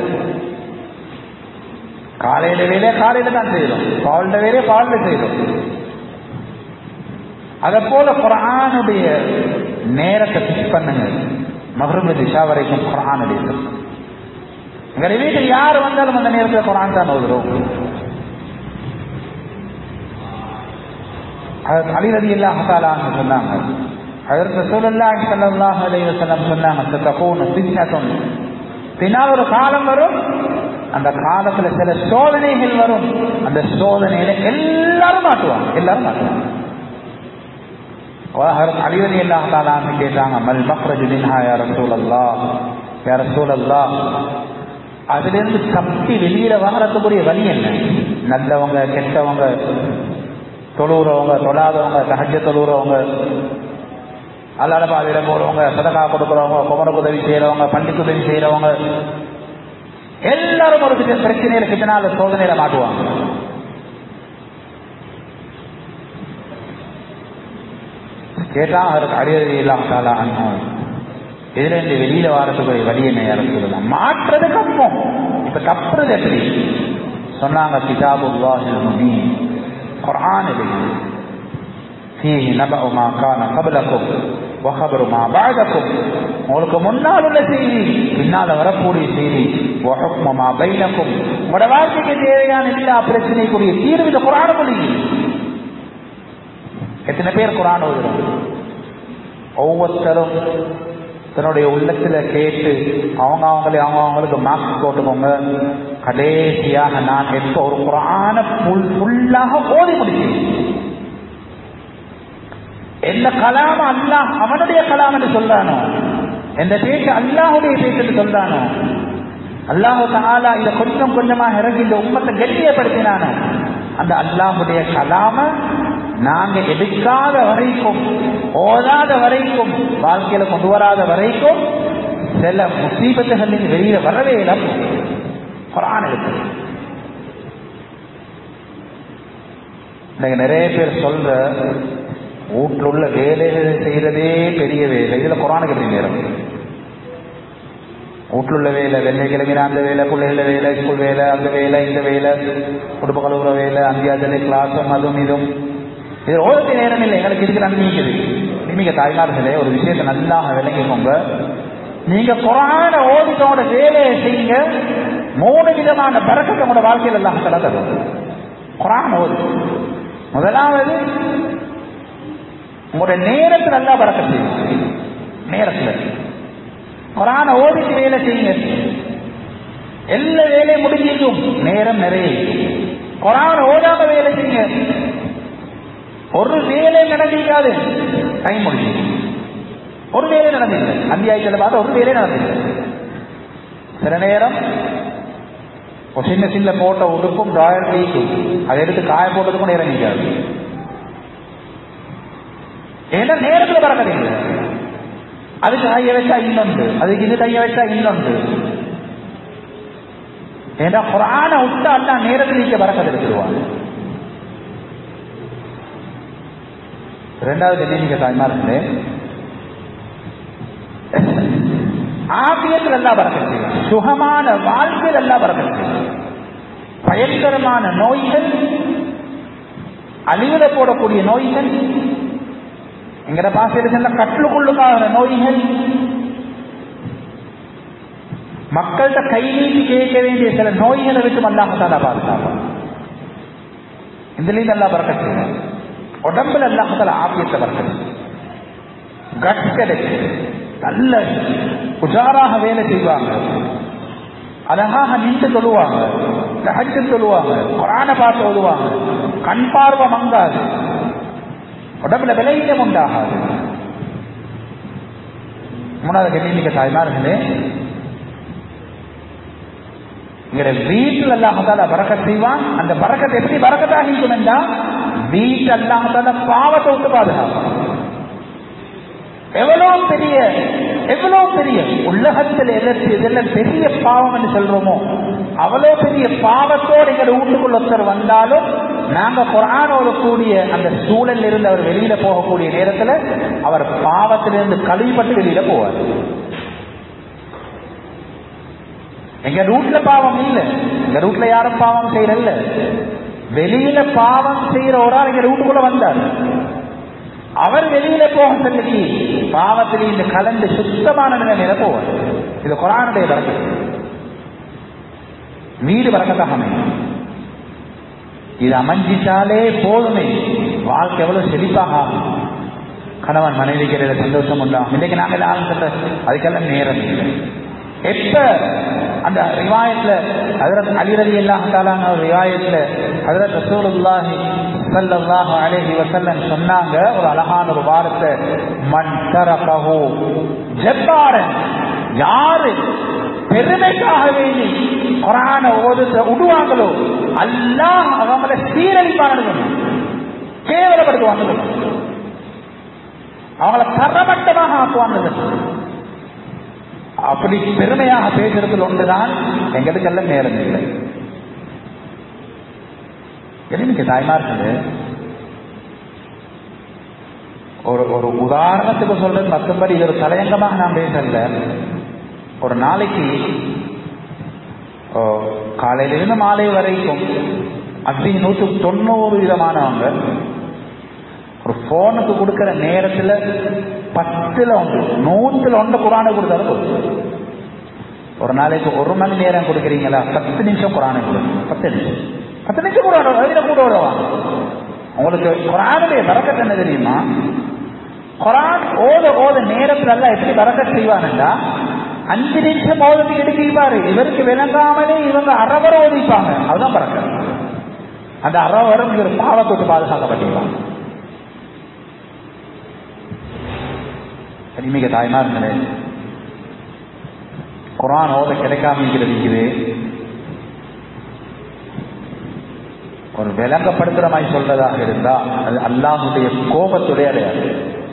காலையில வேலையை காலையில தான் செய்யறோம் பவல்ட வேலையை பவல்ல செய்யறோம் அதை போல குரானுடைய நேரத்தை பிக்ஸ் பண்ணுங்க மகரபு திசா வரைக்கும் குரானுடைய எங்களுடைய வீட்டில் யார் வந்தாலும் அந்த நேரத்தில் குரான் தான் ஓதுறோம் அலிரதி இல்லாஹாலான்னு சொன்னாங்க அதற்கு சூழல்லாஹி ஸல்லல்லாஹு அலைஹி வஸல்லம் சொன்னாங்க தத்தகூனு ஃபித்னத்துன் பின்னால் ஒரு காலம் வரும் அந்த காலத்துல சில சோதனைகள் வரும் அந்த சோதனையில எல்லாரும் மாட்டுவாங்க எல்லாரும் மாட்டுவாங்க அலிரதி இல்லாஹாலான்னு கேட்டாங்க மல் மக்ரஜு மின்ஹா யா ரசூலல்லாஹ் யா ரசூலல்லாஹ் அதுல இருந்து தப்பி வெளியில வாரத்துக்குரிய வழி என்ன நல்லவங்க கெட்டவங்க தொழுகிறவங்க தொழாதவங்க சகஜ தொழுகிறவங்க அல்லாத பாதையில போறவங்க சதகா கொடுக்குறவங்க குமரக்கு உதவி செய்யறவங்க பள்ளிக்கு உதவி செய்யறவங்க எல்லாரும் ஒரு பிரச்சனையில கிட்டனால சோதனையில மாட்டுவாங்க கேட்டா அவருக்கு அடியறி இல்லாம அண்ணன் இதுல இருந்து வெளியில வாரத்துக்கு வழி என்ன யாரும் சொல்லலாம் மாற்றுறது கப்பம் இப்ப தப்புறது எப்படி சொன்னாங்க கிதாபுல்லாஹில் முபீன் குர்ஆன் இருக்குது فيه نبأ ما كان قبلكم وخبر ما بعدكم உங்களுக்கு முன்னால் உள்ள செய்தி பின்னால வரக்கூடிய செய்தி وحكم ما بينكم உங்களோட வாழ்க்கைக்கு தேவையான எல்லா பிரச்சனைக்குரிய தீர்வு இந்த குரான மொழி எத்தனை பேர் குரான் ஓதுறோம் ஒவ்வொருத்தரும் தன்னுடைய உள்ளத்துல கேட்டு அவங்க அவங்களே அவங்க அவங்களுக்கு மார்க்ஸ் போட்டுக்கோங்க கடைசியாக நான் எப்ப ஒரு குரான ஃபுல்லாக ஓதி முடிச்சேன் எந்த கலாம அல்லாஹ் அவனுடைய கலாம் என்று சொல்றானோ எந்த பேச்சு அல்லாஹுடைய பேச்சு என்று சொல்றானோ அல்லாஹு தாலா இதை கொஞ்சம் கொஞ்சமாக இறங்கி இந்த உம்மத்தை கெட்டியப்படுத்தினானோ அந்த அல்லாஹுடைய கலாம நாங்க எடுக்காத வரைக்கும் ஓதாத வரைக்கும் வாழ்க்கையில கொண்டு வராத வரைக்கும் சில முசீபத்துகள் வெளியில வரவே இல்லை குரான் இருக்கு இன்னைக்கு நிறைய பேர் சொல்ற வீட்டில் உள்ள வேலைகள் செய்யறதே பெரிய வேலை இதுல குரானுக்கு எப்படி நேரம் வீட்டில் உள்ள வேலை வெள்ளைக்கிழமையில அந்த வேலை பிள்ளைகள வேலை ஸ்கூல் வேலை அந்த வேலை இந்த வேலை குடும்ப கழுவுற வேலை அந்தியாஜனை கிளாஸும் அதுவும் இதுவும் இது ஓரத்து நேரம் இல்லை எங்களுக்கு இதுக்கு நன்மைக்குது நீங்க தாய்மார்களே ஒரு விஷயத்தை நல்லா விளங்கிக்கோங்க நீங்க குரான ஓடித்தோட வேலையை செய்யுங்க மூணு விதமான பறக்கத்தை உங்களோட வாழ்க்கையில் எல்லாம் தரும் குரான் ஓது முதலாவது உங்களுடைய நேரத்தில் நல்லா பறக்க செய்யும் நேரத்தில் குரான ஓதிட்டு வேலை செய்யுங்க எல்லா வேலையும் முடிஞ்சிக்கும் நேரம் நிறைய குரான ஓதாம வேலை செய்யுங்க ஒரு வேலை நடந்திருக்காது டைம் முடிஞ்சு ஒரு வேலை நடந்தில்லை அத்தியாயத்தில் பார்த்து ஒரு வேலை நடந்தில்லை சில நேரம் ஒரு சின்ன சின்ன போட்ட உடுப்பும் டிராயர் வீக்கும் அதை எடுத்து காய போட்டதுக்கும் நேரம் நிற்காது ஏன்னா நேரத்தில் பறக்கறீங்க அதுக்கு கைய வச்சா இன்னொன்று அதுக்கு இது கைய வச்சா இன்னொன்று ஏன்னா குரான விட்டா அல்லா நேரத்தில் நீக்க பறக்கத்தை எடுத்துருவாங்க ரெண்டாவது என்ன நீங்க தாய்மார்களே ஆபியத்தில் எல்லாம் பறக்கத்து சுகமான வாழ்க்கையில் எல்லாம் பறக்கத்து பயங்கரமான நோய்கள் அழிவில போடக்கூடிய நோய்கள் எங்கட பாசையில் செல்ல கட்டுக்குள்ளுக்கான நோய்கள் மக்கள்கிட்ட கை நீட்டி கேட்க வேண்டிய சில நோய்களை விட்டு அல்லாஹால பாதுகாப்பு இதுலயும் நல்லா பறக்கத்து உடம்புல அல்லாஹால ஆபியத்தை பறக்கத்து கட் கிடைக்கு நல்ல உஜாராக வேலை செய்வாங்க அழகாக நின்று சொல்லுவாங்க தகச்சு சொல்லுவாங்க குரான பார்த்து ஓதுவாங்க கண் பார்வை மங்காது உடம்புல விலையிடம் உண்டாகாது மூணாவது கண்ணிமிக்க தாய்மார்களே இங்க வீட்டில் அல்லாஹால பறக்க செய்வான் அந்த பறக்கத்தை எப்படி பறக்கத்தாக இருக்கும் என்றா வீட்டில் அல்லாஹால பாவத்தை விட்டு பாதுகாப்பான் எவ்வளவு பெரிய எவ்வளவு பெரிய உலகத்தில் எதற்கு இதெல்லாம் பெரிய பாவம் என்று சொல்றோமோ அவ்வளவு பெரிய பாவத்தோடு எங்க வீட்டுக்குள்ள ஒருத்தர் வந்தாலும் நாங்க குரானோட கூடிய அந்த சூழல் இருந்து அவர் வெளியில போகக்கூடிய நேரத்துல அவர் பாவத்திலிருந்து கழுவிப்பட்டு வெளியில போவார் எங்க ரூட்ல பாவம் இல்ல எங்க ரூட்ல யாரும் பாவம் செய்யறல்ல வெளியில பாவம் செய்யற ஒரு ஆள் எங்க ரூட்டுக்குள்ள வந்தார் அவர் வெளியில போக சொல்லி பாவத்திலே இந்த கலந்து சுத்தமான நிலைமையில போவார் இது குரானுடைய வரக்கு வீடு வரக்கத்தாக அமையும் இது அமைஞ்சிட்டாலே போதுமே வாழ்க்கை எவ்வளவு செழிப்பாக ஆகும் கணவன் மனைவிக்கு சந்தோஷம் உண்டாகும் இன்னைக்கு நாங்கள் எல்லாரும் சொல்ற அதுக்கெல்லாம் நேரம் இல்லை எப்ப அந்த ரிவாயத்துல ஹதரத் அலிரதி அல்லாஹாலான ஒரு ரிவாயத்துல ஹதரத் ரசூலுல்லாஹி ஸல்லல்லாஹு அலைஹி வஸல்லம் சொன்னாங்க ஒரு அழகான ஒரு வார்த்தை மன் தரகஹு ஜப்பாரன் யாரு பெருமைக்காக வேண்டி குரான ஓதுத்த விடுவாங்களோ அல்லாஹ் அவங்கள சீரழிப்பானது கேவலப்படுத்துவாங்க அவங்கள தரமட்டமாக ஆக்குவாங்க அப்படி பெருமையாக பேசுறதுல ஒன்றுதான் எங்களுக்கெல்லாம் நேரம் இல்லை எனக்கு தாய்மார்களே ஒரு ஒரு உதாரணத்துக்கு சொல்றது மற்றபடி இது ஒரு தலையங்கமாக நான் பேசல ஒரு நாளைக்கு காலையிலிருந்து மாலை வரைக்கும் அப்படி நூற்று தொண்ணூறு விதமானவங்க ஒரு போனுக்கு கொடுக்கிற நேரத்துல பத்துல ஒன்று நூத்துல ஒன்று குரானை கொடுத்தாலும் போதும். ஒரு நாளைக்கு ஒரு மணி நேரம் கொடுக்குறீங்களா பத்து நிமிஷம் குரானை கொடுங்க பத்து நிமிஷம் பத்து நிமிஷம் கூட வரும் அதில் கூட வருவாங்க உங்களுக்கு குரானுடைய பறக்கத்து என்ன தெரியுமா குரான் ஓத ஓத நேரத்துல எல்லாம் எப்படி பறக்கத் செய்வானுண்டா அஞ்சு நிமிஷம் ஓதத்துக்கு எடுக்கிறாரு இவருக்கு விளங்காமலே இவங்க அறவர ஓதிப்பாங்க அதுதான் பறக்க அந்த அறவரம் இவர் பாவத்தொட்டு பாதுகாக்கப்பட்டிருப்பாங்க மிக தாய்மார்களே குரான் ஓத கிடைக்காம இருக்கிறது இது ஒரு விளங்கப்படுத்துற மாதிரி சொல்றதாக இருந்தா அது அல்லாஹுடைய கோபத்துடைய அடையாளம்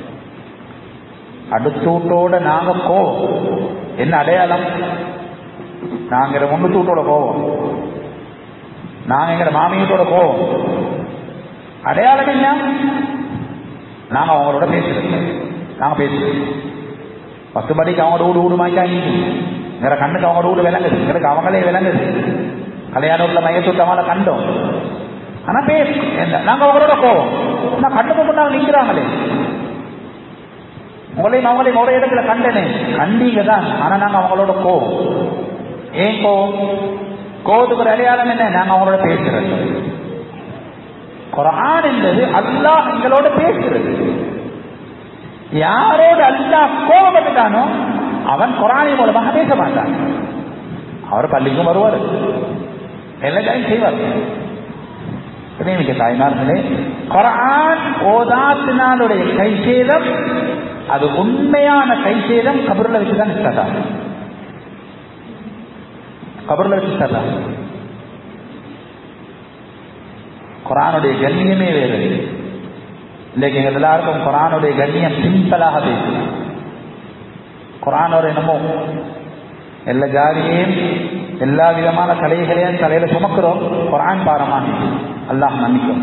அடுத்தூட்டோட நாங்க கோபம் என்ன அடையாளம் நாங்க முன்னூத்தூட்டோட கோபம் நாங்க எங்க மாமியத்தோட கோபம் அடையாளம் என்ன நாங்க அவங்களோட பேசுறது நாங்க பேசுறது பத்து மணிக்கு அவங்களோட வீடு வீடு மாய்க்காங்க எங்க கண்ணுக்கு அவங்களோட வீடு விளங்குது எங்களுக்கு அவங்களே விளங்குது கல்யாணம் உள்ள மையத்தொட்டு அவங்கள கண்டோம் ஆனா பேசு நாங்க அவங்களோட கோவம் நான் கண்ணுக்கு முன்னாள் நிக்கிறாங்களே உங்களையும் அவங்களையும் ஒரு இடத்துல கண்டனே கண்டீங்க தான் ஆனா நாங்க அவங்களோட கோவம் ஏன் கோவம் கோவத்துக்கு ஒரு அடையாளம் என்ன நாங்க அவங்களோட பேசுறது குரான் என்பது அல்லாஹ் எங்களோட பேசுறது யாரோடு அல்லாஹ் கோபப்பட்டுட்டானோ அவன் குரானை மூலமாக பேச மாட்டான் அவர் பள்ளிக்கும் வருவார் எல்லாத்தையும் செய்வார் மிக தாய்மார்களே குரான் ஓதாத்தினாலுடைய கை சேதம் அது உண்மையான கை சேதம் கபூர்ல வச்சுதான் ஸ்டார்ட் ஆகும் கபூர்ல வச்சு ஸ்டார்ட் ஆகும் குரானுடைய கண்ணியமே வேறு இன்னைக்கு எங்க எல்லாருக்கும் குரானுடைய கண்ணியம் சிம்பிளாக பேசும் குரான் ஒரு என்னமோ எல்லா ஜாதியையும் எல்லா விதமான கலைகளையும் தலையில சுமக்கிறோம் குரான் பாரமான அல்லாஹ் மன்னிக்கும்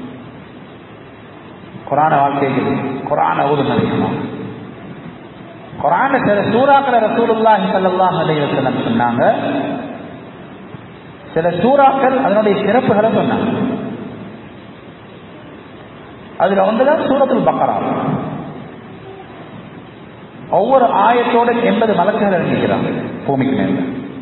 குரான வாழ்க்கைகள் குரான ஊது அதிகமா குரான சில சூறாக்களை ரசூலுல்லாஹி ஸல்லல்லாஹு அலைஹி வஸல்லம் சொன்னாங்க சில சூறாக்கள் அதனுடைய சிறப்புகளை சொன்னாங்க அதுல ஒன்றுதான் சூரத்துல் பக்கரா ஒவ்வொரு ஆயத்தோட எண்பது மலக்குகள் இறங்கிக்கிறாங்க பூமிக்கு மேல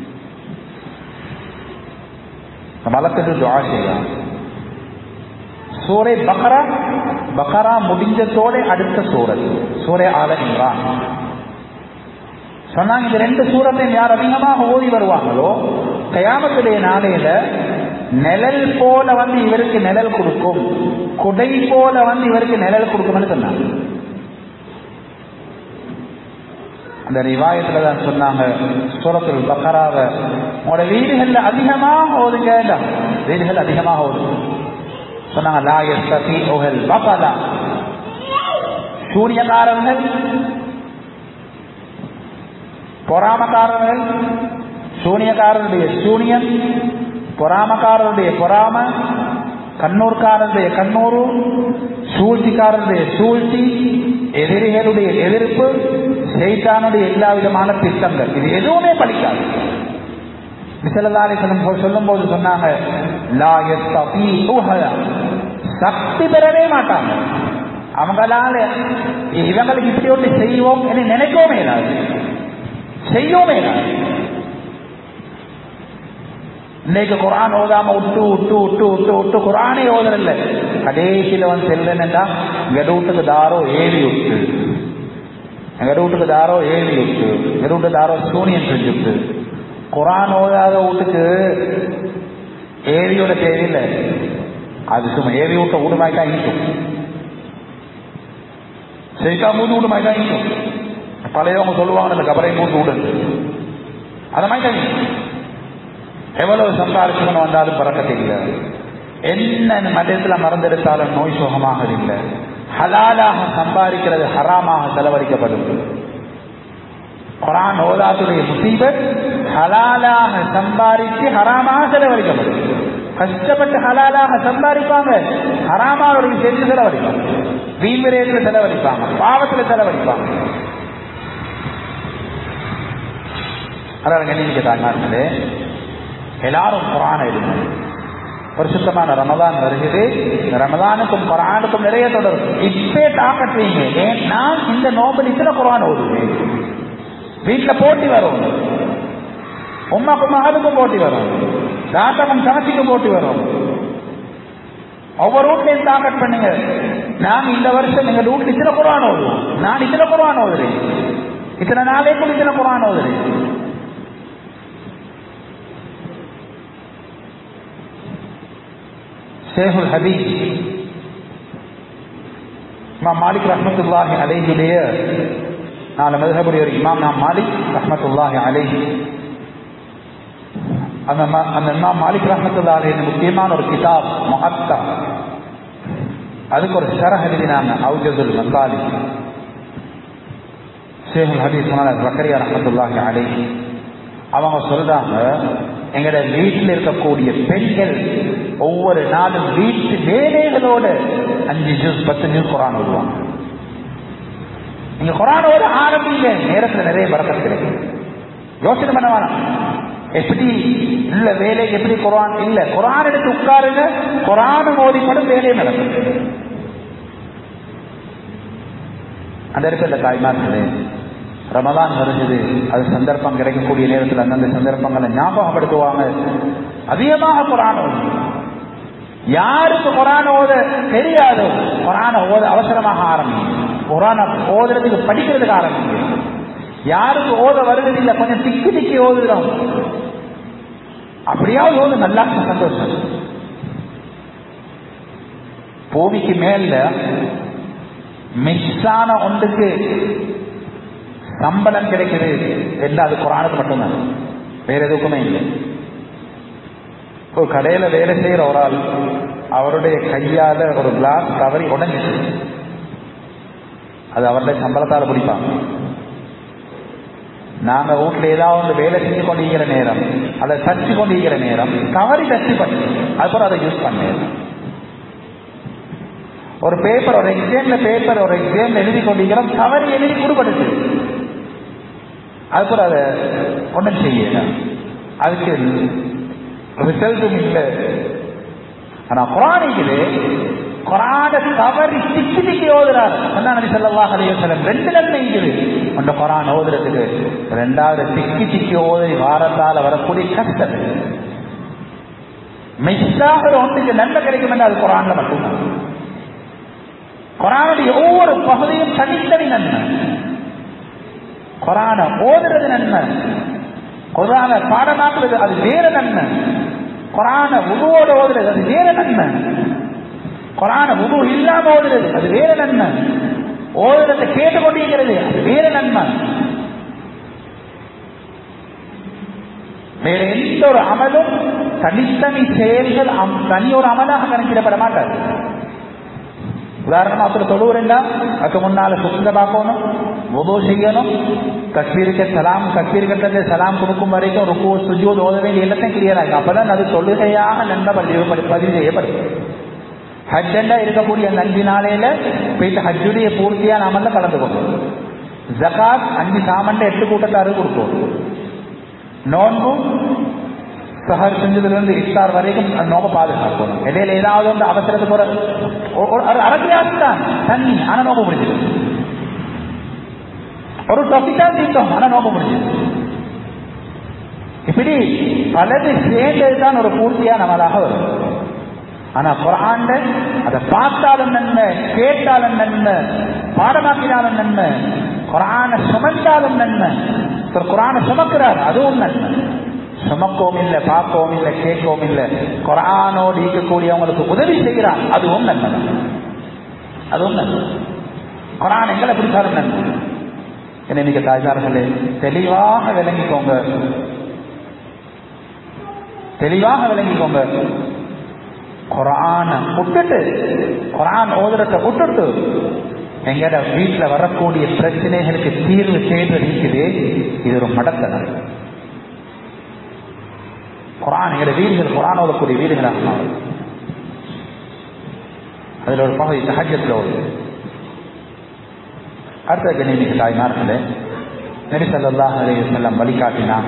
மலக்குகள் துவா செய்யலாம் சூரை பக்கரா பக்கரா முடிஞ்சதோட அடுத்த சூரத் சூரை ஆல இம்ரான் சொன்னாங்க இந்த ரெண்டு சூரத்தையும் யார் அதிகமாக ஓதி வருவாங்களோ கயாமத்துடைய நாளையில நிழல் போல வந்து இவருக்கு நிழல் கொடுக்கும் குடை போல வந்து இவருக்கு நிழல் கொடுக்கும்னு சொன்னாங்க அந்த ரிவாயத்துல தான் சொன்னாங்க சூரத்துல் பக்கராவை உங்களோட வீடுகள்ல அதிகமாக ஓதுங்க வீடுகள் அதிகமாக ஓதுங்க சொன்னாங்க லா எஸ்தபி ஓஹல் பகலா சூரியகாரர்கள் பொறாமக்காரர்கள் சூனியக்காரருடைய சூனியம் பொறாமக்காரருடைய பொறாம கண்ணூர்காரருடைய கண்ணூரு சூழ்ச்சிக்காரருடைய சூழ்ச்சி எதிரிகளுடைய எதிர்ப்பு செய்தானுடைய எல்லா விதமான திட்டங்கள் இது எதுவுமே பலிக்காது விசலதாரிசனம் சொல்லும் போது சொன்னாங்க லா யஸ்தபீஉஹா. சக்தி பெறவே மாட்டாங்க அவங்களால இவங்களுக்கு இப்படி ஒன்று செய்வோம் என்று நினைக்கவே இல்லாது செய்யவே இல்லாது இன்னைக்கு குரான் ஓதாம விட்டு விட்டு விட்டு விட்டு விட்டு குரானே ஓதுறல்ல கடைசியில வந்து செல்லுன்னா எங்க வீட்டுக்கு தாரோ ஏவி விட்டு எங்க வீட்டுக்கு தாரோ ஏவி விட்டு எங்க வீட்டு தாரோ சூனியன் செஞ்சு விட்டு குரான் ஓதாத வீட்டுக்கு ஏவியோட தேவையில்லை அது சும்மா ஏவி விட்ட வீடு மாதிரி தான் இருக்கும் செய்கா மூணு வீடு மாதிரி தான் இருக்கும் பழையவங்க சொல்லுவாங்க இந்த கபரை மூணு வீடு அது மாதிரி தான் இருக்கும் எவ்வளவு சம்பாரிச்சவன் வந்தாலும் பறக்கத்தில்லை என்ன மதத்தில் மறந்தெடுத்தாலும் நோய் சுகமாக இல்லை ஹலாலாக சம்பாதிக்கிறது ஹராமாக செலவழிக்கப்படும் குரான் ஓதாத்துடைய முசீபத் ஹலாலாக சம்பாதித்து ஹராமாக செலவழிக்கப்படும் கஷ்டப்பட்டு ஹலாலாக சம்பாதிப்பாங்க ஹராமாவுடைய சேர்த்து செலவழிப்பாங்க வீண்விரயத்தில் செலவழிப்பாங்க பாவத்தில் செலவழிப்பாங்க அதான் கண்ணிக்க தாங்க எல்லாரும் குரான் எழுதுங்க பரிசுத்தமான ரமதான் வருகிறது ரமதானுக்கும் குரானுக்கும் நிறைய தொடரும் இப்பே தாக்கட்டுவீங்க ஏன் நான் இந்த நோபலித்துல குரான் ஓதுவேன் வீட்டுல போட்டி வரும் உமாக்கும் மகளுக்கும் போட்டி வரும் தாத்தமும் சமச்சிக்கும் போட்டி வரும் ஒவ்வொரு வீட்லையும் தாக்கட் பண்ணுங்க நான் இந்த வருஷம் எங்க வீட்டுல இத்தனை குரான் ஓதுவோம் நான் இத்தனை குரான் ஓதுறேன் இத்தனை நாளைக்குள் இத்தனை குரான் ஓதுறேன் ஷேகுல் ஹபீப் இமாம் மாலிக் ரஹமத்துல்லாஹி அலைஹிலேயே நாலு மதுஹபுடைய ஒரு இமாம் நாம் மாலிக் ரஹமத்துல்லாஹி அலைஹி அந்த அந்த இமாம் மாலிக் ரஹமத்துல்லா அலைஹி முக்கியமான ஒரு கிதாப் மஹத்தா அதுக்கு ஒரு ஷரஹ் எழுதினாங்க அவுஜதுல் மசாலி ஷேகுல் ஹபீப் சொன்னாங்க பக்கரியா ரஹமத்துல்லாஹி அலைஹி அவங்க சொல்றாங்க எங்கட வீட்டில் இருக்கக்கூடிய பெண்கள் ஒவ்வொரு நாளும் வீட்டு வேலைகளோட அஞ்சு ஜூஸ் பத்து ஜூஸ் குரான் வருவாங்க நீங்க குரானோட ஆரம்பிங்க நேரத்தில் நிறைய பறக்கத்து கிடைக்கும் யோசனை பண்ண வேணாம் எப்படி இல்ல வேலை எப்படி குரான் இல்ல குரான் எடுத்து உட்காருங்க குரான் மோதிப்படும் வேலையை நடக்கும் அந்த இடத்துல தாய்மார்களே ரமதான் வருகிறது அது சந்தர்ப்பம் கிடைக்கக்கூடிய நேரத்தில் அந்தந்த சந்தர்ப்பங்களை ஞாபகப்படுத்துவாங்க அதிகமாக குரான் ஓது யாருக்கு குரான் ஓத தெரியாதோ குரான ஓத அவசரமாக ஆரம்பிங்க குரான ஓதுறதுக்கு படிக்கிறதுக்கு ஆரம்பிங்க யாருக்கு ஓத வருவது இல்லை கொஞ்சம் திக்கி திக்கி ஓதுகிறோம் அப்படியாவது ஓது நல்லா சந்தோஷம் பூமிக்கு மேல மிஸ்ஸான ஒன்றுக்கு சம்பளம் கிடைக்குது என்று அது குரானுக்கு மட்டும்தான் வேற எதுக்குமே இல்லை ஒரு கடையில வேலை செய்யற ஒரு ஆள் அவருடைய கையால ஒரு கிளாஸ் கவரி உடஞ்சிச்சு அது அவருடைய சம்பளத்தால் பிடிப்பாங்க நாங்க வீட்டுல ஏதாவது வேலை செஞ்சு கொண்டிருக்கிற நேரம் அதை தச்சு கொண்டிருக்கிற நேரம் கவரி தச்சு பண்ணி அதுக்கப்புறம் அதை யூஸ் பண்ண ஒரு பேப்பர் ஒரு எக்ஸாம்ல பேப்பர் ஒரு எக்ஸாம்ல எழுதி கொண்டிருக்கிறோம் கவரி எழுதி கொடுப்படுது அதுக்கப்புறம் அதை ஒன்றும் செய்யல அதுக்கு ரிசல்ட்டும் இல்லை ஆனா குரானிக்குது குரான தவறி திக்கி திக்கி ஓதுறாரு நபி ஸல்லல்லாஹு அலைஹி வஸல்லம் ரெண்டு நன்மை இருக்குது அந்த குரான் ஓதுறதுக்கு ரெண்டாவது திக்கி திக்கி ஓதி வாரத்தால வரக்கூடிய கஷ்டம் மிஸ்ஸாகிற ஒன்றுக்கு நன்மை கிடைக்கும் என்று அது குரான்ல மட்டும்தான் குரானுடைய ஒவ்வொரு பகுதியும் தனித்தனி நன்மை குரான ஓதுறது நன்மை குரான பாடமாக்குறது அது வேற நன்மை குரான உருவோடு ஓதுறது அது வேற நன்மை குரான உரு இல்லாம ஓதுறது அது வேற நன்மை ஓதுறதை கேட்டுக்கொண்டிருக்கிறது அது வேற நன்மை வேற எந்த ஒரு அமலும் தனித்தனி செயல்கள் தனி ஒரு அமலாக கணக்கிடப்பட மாட்டாது உதாரணமா ஒருத்தர் தொழுவுறா அதுக்கு முன்னால சுத்தத்தை பார்க்கணும் உதவு செய்யணும் கஸ்மீருக்கு சலாம் கஸ்மீர் கட்டத்தை சலாம் கொடுக்கும் வரைக்கும் ருக்கு சுஜூத் ஓத வேண்டிய எல்லாத்தையும் கிளியர் ஆகும் அப்பதான் அது தொழுகையாக நன்மை பதிவு பதிவு செய்யப்படும் ஹஜ்ஜண்டா இருக்கக்கூடிய அந்த அஞ்சு நாளையில போயிட்டு ஹஜ்ஜுடைய பூர்த்தியான அமல்ல கலந்து கொள்ளும் ஜகாத் அஞ்சு சாமண்ட எட்டு கூட்டத்தாரு கொடுக்கும் நோன்பு சஹர் செஞ்சதுல இருந்து இஃப்தார் வரைக்கும் அந்த நோம்ப பாதுகாக்கணும் இடையில ஏதாவது வந்து அவசரத்துக்கு ஒரு ஒரு- ஒரு அரை கிளாஸ் தான் தண்ணி ஆனா நோம்ப முடிஞ்சது ஒரு டொபிக்கா தீர்த்தம் ஆனா நோம்ப முடிஞ்சது இப்படி பலது சேர்ந்தது தான் ஒரு பூர்த்தியா நம்மளாக வரும் ஆனா குரான்ல அதை பார்த்தாலும் நன்மை கேட்டாலும் நன்மை பாடமாக்கினாலும் நன்மை குரானை சுமந்தாலும் நன்மை ஒரு குரானை சுமக்கிறார் அதுவும் நன்மை சுமக்கவும் இல்லை பார்க்கவும் இல்லை கேட்கவும் இல்லை குரானோடு இருக்கக்கூடியவங்களுக்கு உதவி செய்கிறார் அதுவும் நன்மை அதுவும் நன்மை குரான் எங்களை பிடிச்சாலும் நன்மை என்ன இன்னைக்கு தாய்மார்களே தெளிவாக விளங்கிக்கோங்க தெளிவாக விளங்கிக்கோங்க குரான விட்டுட்டு குரான் ஓதுறத விட்டுட்டு எங்கட வீட்டுல வரக்கூடிய பிரச்சனைகளுக்கு தீர்வு தேடுறது இருக்குது இது ஒரு மடத்தனம் குரான் எங்கட வீடுகள் குரான் ஓதக்கூடிய வீடுகளாக மாறும் அதுல ஒரு பகுதி சகஜத்தில் ஒரு அடுத்த கணினிக்கு தாய்மார்களே நெரி சல்லாஹ் அலைஹி வஸல்லம் வழிகாட்டினாங்க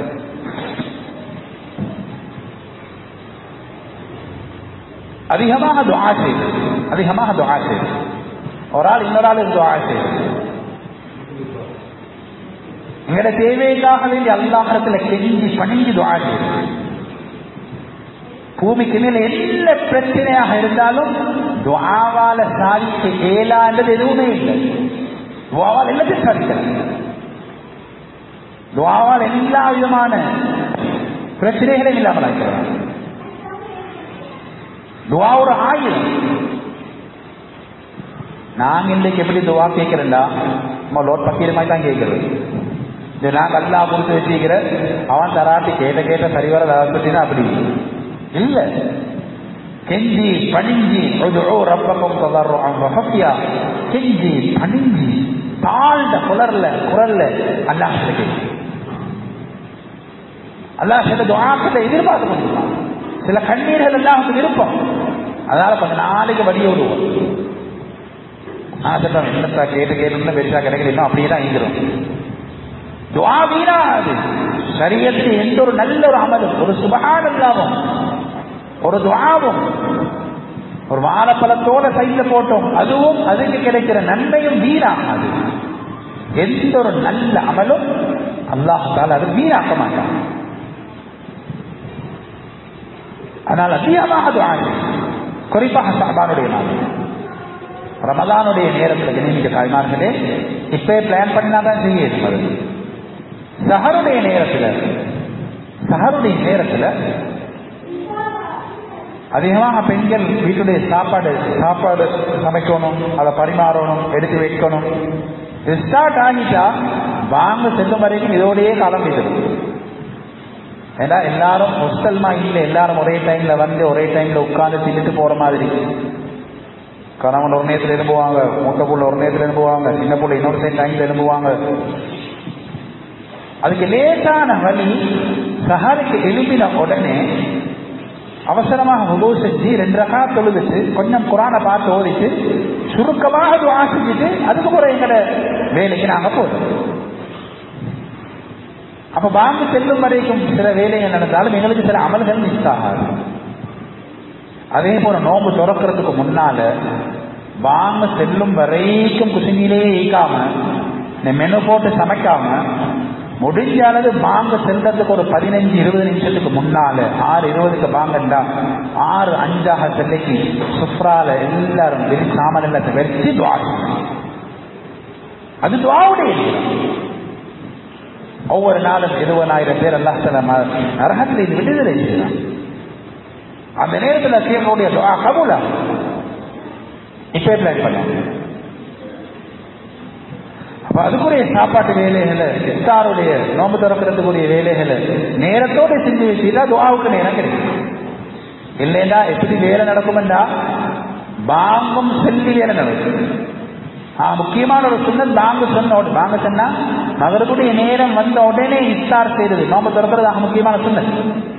அதிகமாக துஆ செய்து அதிகமாக துஆ செய்து ஒரு ஆள் இன்னொரு ஆள் துஆ செய்து எங்கட தேவைக்காக வேண்டி அல்லாஹத்துல கெஞ்சி பணிஞ்சு துஆ செய்து பூமிக்கு மேல என்ன பிரச்சனையாக இருந்தாலும் துஆவால சாதிக்க இயலாதது எதுவுமே இல்லை துஆவால் எல்லாத்தையும் சாதிக்கலாம் துஆவால் எல்லா விதமான பிரச்சனைகளையும் இல்லாமல் ஆக்கிறார் துவா ஒரு ஆயுதம் நாங்க இன்றைக்கு எப்படி துவா கேட்கிறேன்டா நம்ம லோட் பக்கீர மாதிரி தான் கேட்கிறது இது நான் அல்லா கொடுத்து வச்சுக்கிற அவன் தராட்டி கேட்ட கேட்ட சரிவர தராட்டினா அப்படி இல்ல கெஞ்சி பணிஞ்சி ஓ ரப்பகம் தவறும் வகப்பியா கெஞ்சி பணிஞ்சி தாழ்ந்த குளர்ல குரல்ல அல்லாஹ் கேட்கு அல்லாஹ் சில துவாக்களை எதிர்பார்த்து கொண்டிருக்கான் சில கண்ணீர்கள் எல்லாம் வந்து விருப்பம் அதனால கொஞ்ச நாளைக்கு வடிய விடுவோம் நான் சொல்றேன் என்னத்தா கேட்டு கேட்டு பெருசா கிடைக்கல இன்னும் அப்படியே தான் இருக்கிறோம் துவா வீணா அது சரியத்தில் எந்த ஒரு நல்ல ஒரு அமலும் ஒரு சுபகான இல்லாமல் ஒரு துவாவும் ஒரு வாழைப்பழத்தோட சைட்ல போட்டோம் அதுவும் அதுக்கு கிடைக்கிற நன்மையும் வீணாகாது எந்த ஒரு நல்ல அமலும் அல்லாஹால அது வீணாக்க மாட்டான் அதனால் அதிகமாக துஆ குறிப்பாக சாபானுடைய நாள் ரமதானுடைய நேரத்தில் நினைக்க தாய்மார்களே இப்பே பிளான் பண்ணினா தான் செய்ய இருப்பது சஹருடைய நேரத்தில் சஹருடைய நேரத்தில் அதிகமாக பெண்கள் வீட்டுடைய சாப்பாடு சாப்பாடு சமைக்கணும் அதை பரிமாறணும் எடுத்து வைக்கணும் இது ஸ்டார்ட் ஆகிட்டா வாங்க செல்லும் வரைக்கும் இதோடையே காலம் போயிடுது ஏன்னா எல்லாரும் முஸ்தல்மா இல்லை எல்லாரும் ஒரே டைம்ல வந்து ஒரே டைம்ல உட்கார்ந்து தின்னுட்டு போற மாதிரி கணவன் ஒரு நேரத்தில் எழும்புவாங்க மூத்த புள்ள ஒரு நேரத்தில் எழும்புவாங்க சின்ன புள்ள இன்னொரு சைட் டைம்ல எழும்புவாங்க அதுக்கு லேசான வழி சஹருக்கு எழுப்பின உடனே அவசரமாக உதவு செஞ்சு ரெண்டு ரகா தொழுதுட்டு கொஞ்சம் குரானை பார்த்து ஓதிட்டு சுருக்கமாக துவா செஞ்சுட்டு அதுக்கப்புறம் எங்கட வேலைக்கு நாங்க போறோம் அப்ப வாங்க செல்லும் வரைக்கும் சில வேலைகள் நடந்தாலும் எங்களுக்கு சில அமல்கள் மிஸ் ஆகாது அதே போல நோம்பு துறக்கிறதுக்கு முன்னால வாங்க செல்லும் வரைக்கும் குசினிலே ஈக்காம இந்த மெனு போட்டு சமைக்காம முடிஞ்ச அளவு வாங்க செல்றதுக்கு ஒரு பதினஞ்சு இருபது நிமிஷத்துக்கு முன்னால ஆறு இருபதுக்கு வாங்கண்டா ஆறு அஞ்சாக செல்லைக்கு சுப்ரால எல்லாரும் வெளி சாமான் எல்லாத்தை வச்சு துவா செய்யணும். அது துவாவுடைய நேரம். ஒவ்வொரு நாளும் இருபதாயிரம் பேர் அல்லாஹ் தஆலா ம- நரகத்தில் இது விடுதலை செய்யலாம் அந்த நேரத்தில் சீரனுடைய துவா கபூலா இப்பே பிளான் பண்ணலாம் அப்ப அதுக்குரிய சாப்பாட்டு வேலைகளை இஃப்தாருடைய நோம்பு திறக்கிறதுக்குரிய வேலைகளை நேரத்தோட செஞ்சு வச்சுட்டா துவாவுக்கு நேரம் கிடைக்கும் இல்லைன்னா எப்படி வேலை நடக்கும்டா பாங்கும் செல்லி வேலை நடக்கும் ஆ, முக்கியமான ஒரு சுண்ணத் பாங்கு சொன்ன உடனே பாங்க சொன்னா மகருடைய நேரம் வந்த உடனே இஃப்தார் செய்யறது நோம்பு திறக்கிறது ஆக முக்கியமான சுண்ணத்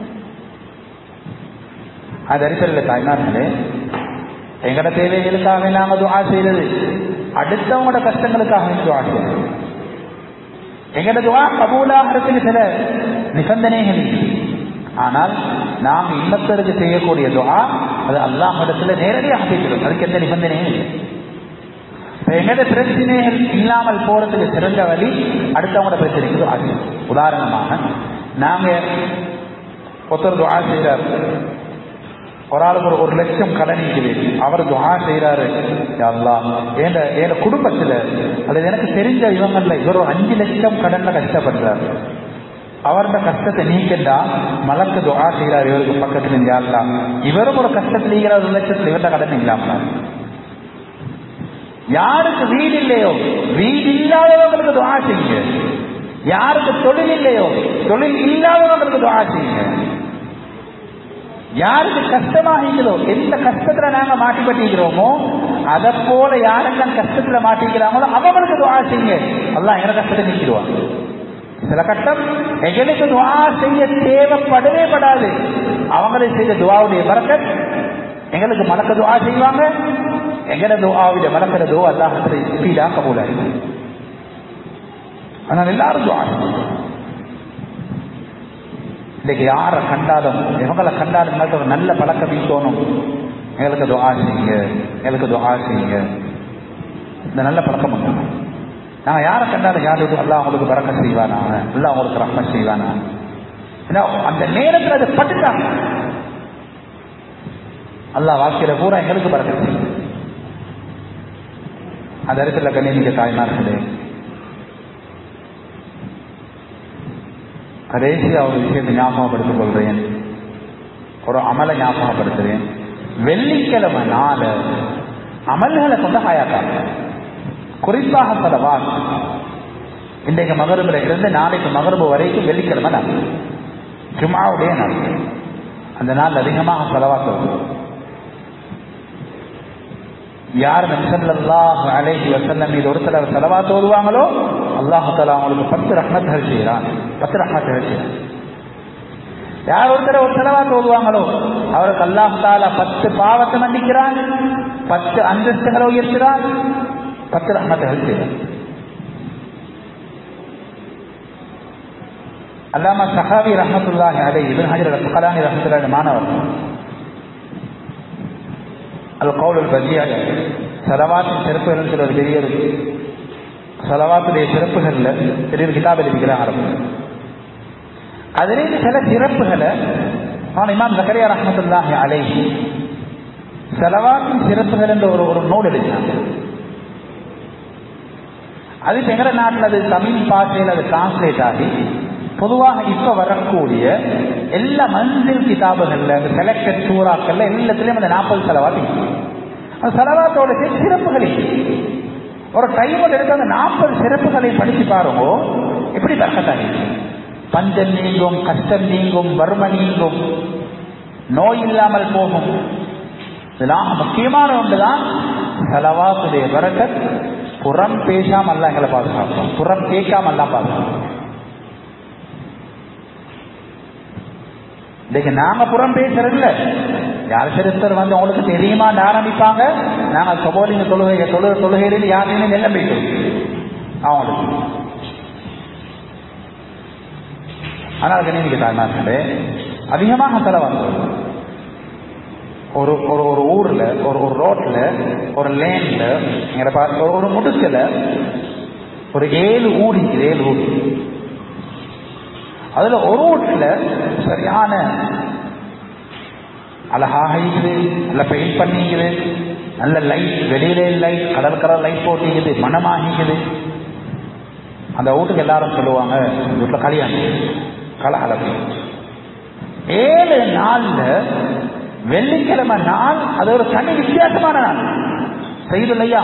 அது அரிசல்ல தாய்மார்களே எங்கட தேவைகளுக்காக நாங்க துஆ செய்யறது அடுத்தவங்களோட கஷ்டங்களுக்காக துஆ செய்யறது எங்கட துஆ கபூலாகிறதுக்கு சில நிபந்தனைகள் இருக்கு. ஆனால் நாம் இன்னத்தருக்கு செய்யக்கூடிய துஆ அது அல்லாஹ் இடத்துல நேரடியாக பேசுகிறோம் அதுக்கு எந்த நிபந்தனையும் இல்லை எங்கட பிரச்சனைகள் இல்லாமல் போறதுக்கு சிறந்த வழி அடுத்தவங்களோட பிரச்சனைக்கு துஆ செய்யணும் உதாரணமாக நாங்க ஒருத்தர் துஆ செய்கிறார் ஒரு ஆளுக்கு ஒரு ஒரு லட்சம் கடன் இருக்குது அவர் துஆ செய்கிறாரு அல்லாஹ் என் என் குடும்பத்தில் அல்லது எனக்கு தெரிஞ்ச இவங்கள்ல இவர் ஒரு அஞ்சு லட்சம் கடன்ல கஷ்டப்படுறார் அவரோட கஷ்டத்தை நீக்கண்டா மலக்கு துஆ செய்கிறார் இவருக்கு பக்கத்துல இருந்து யாருலாம் இவரும் ஒரு கஷ்டத்தில் இருக்கிற ஒரு லட்சத்தில் இவர்கிட்ட கடன் இல்லாமல் யாருக்கு வீடு இல்லையோ வீடு இல்லாதவங்களுக்கு துஆ செய்யுங்க யாருக்கு தொழில் இல்லையோ தொழில் இல்லாதவங்களுக்கு துஆ செய்யுங்க யாருக்கு கஷ்டமாகிறதோ எந்த கஷ்டத்துல நாங்க மாட்டிப்பட்டிருக்கிறோமோ அதை போல யாரெல்லாம் கஷ்டத்துல மாட்டிக்கிறாங்களோ அவங்களுக்கு துவா செய்யுங்க அல்லாஹ் எங்க கஷ்டத்தை நீக்கிடுவாங்க சில கட்டம் எங்களுக்கு துவா செய்ய தேவைப்படவே படாது அவங்களே செய்த துவாவுடைய பறக்கத் எங்களுக்கு மலக்க துவா செய்வாங்க எங்கட துவாவுடைய மலக்கிற துவா அல்லாஹத்துல ஸ்பீடா கபூலாயிருக்கு ஆனால் எல்லாரும் துவா செய்வாங்க இன்னைக்கு யாரை கண்டாலும் எவங்களை கண்டாலும் எங்களுக்கு ஒரு நல்ல பழக்கம் தோணும் எங்களுக்கு துவா செய்யுங்க எங்களுக்கு துவா செய்யுங்க இந்த நல்ல பழக்கம் வந்துடும் நாங்கள் யாரை கண்டாலும் யாருக்கு எல்லாம் அவங்களுக்கு பறக்க செய்வானா எல்லாம் அவங்களுக்கு ரஹ்ம செய்வானா ஏன்னா அந்த நேரத்தில் அதை பட்டுட்டாங்க அல்லாஹ் வாழ்க்கையில பூரா எங்களுக்கு பறக்க செய்யும் அந்த இடத்துல கண்ணியமிக்க தாய்மார்களே கடைசியா ஒரு விஷயத்தை ஞாபகப்படுத்திக் கொள்றேன் ஒரு அமலை ஞாபகப்படுத்துறேன் வெள்ளிக்கிழமை நாள அமல்களை கொண்டு ஹாயாக்காங்க குறிப்பாக சலவான் இன்றைக்கு மகரபுல இருந்து நாளைக்கு மகரபு வரைக்கும் வெள்ளிக்கிழமை நாள் ஜுமாவுடைய நாள் அந்த நாள் அதிகமாக செலவாக்க யார் நபிசல்லாஹ் அலைஹி வசல்லம் மீது ஒரு சிலர் செலவா தோதுவாங்களோ அல்லாஹு தாலா அவங்களுக்கு பத்து ரஹ்மத்துகள் செய்கிறான் பத்து ரஹ்மத்துகள் செய்கிறான் யார் ஒருத்தர் ஒரு செலவா தோதுவாங்களோ அவருக்கு அல்லாஹு தாலா பத்து பாவத்தை மன்னிக்கிறான் பத்து அந்தஸ்துகளை உயர்த்துறான் பத்து ரஹ்மத்துகள் செய்கிறான் அல்லாமா சஹாவி ரஹமத்துல்லாஹி அலை இபின் ஹஜர் அல் ரஹமத்துல்லாஹி மாணவர் அல் கவுல் பஜியாக சலவாத்தின் சிறப்புகள் சில பெரிய இருக்கு சலவாத்துடைய சிறப்புகள்ல பெரிய கிதாப் எழுதிக்கிறாங்க ஆரம்பம் அதிலே சில சிறப்புகளை நான் இமாம் ஜக்கரியா ரஹமத்துல்லாஹி அலைஹி சலவாத்தின் சிறப்புகள் என்ற ஒரு ஒரு நூல் எழுதினாங்க அது எங்கட நாட்டில் அது தமிழ் பாஷையில் அது டிரான்ஸ்லேட் ஆகி பொதுவாக இப்ப வரக்கூடிய எல்லா மன்சில் கிதாபுகள்ல அந்த செலக்டட் சூறாக்கள்ல எல்லாத்துலயும் அந்த நாற்பது செலவாத்தி அந்த செலவாத்தோட சிறப்புகளை ஒரு டைம் எடுத்து அந்த நாற்பது சிறப்புகளை படிச்சு பாருங்க எப்படி பறக்கத்தாங்க பஞ்சம் நீங்கும் கஷ்டம் நீங்கும் வறுமை நீங்கும் நோய் இல்லாமல் போகும் இதெல்லாம் முக்கியமான ஒன்றுதான் செலவாத்துடைய வரக்கத் புறம் பேசாம அல்ல எங்களை பாதுகாப்போம் புறம் கேட்காம எல்லாம் பாதுகாப்போம் இன்னைக்கு நாங்க புறம் பேசுறதில்ல யார் சிறுத்தர் வந்து அவங்களுக்கு தெரியுமான்னு ஆரம்பிப்பாங்க நாங்க சொபோலிங்க தொழுகை தொழுக தொழுகையில யாருன்னு நெல்ல போயிட்டோம் அவங்களுக்கு ஆனால் கணினிக்கு தாய்மார்களே அதிகமாக செலவாங்க ஒரு ஒரு ஒரு ஊர்ல ஒரு ஒரு ரோட்ல ஒரு லேன்ல எங்களை பார்த்து ஒரு முடுக்கல ஒரு ஏழு ஊர் இருக்குது ஏழு ஊர் அதுல ஒரு வீட்டுல சரியான அழகாக இருக்குது நல்ல பெயிண்ட் பண்ணிக்குது நல்ல லைட் வெளியில லைட் கடல் கடல் லைட் போட்டிக்குது மனமாகிக்குது அந்த வீட்டுக்கு எல்லாரும் சொல்லுவாங்க வீட்டுல கல்யாணம் கலகலப்பு ஏழு நாள்ல வெள்ளிக்கிழமை நாள் அது ஒரு தனி வித்தியாசமான நாள் செய்யலையா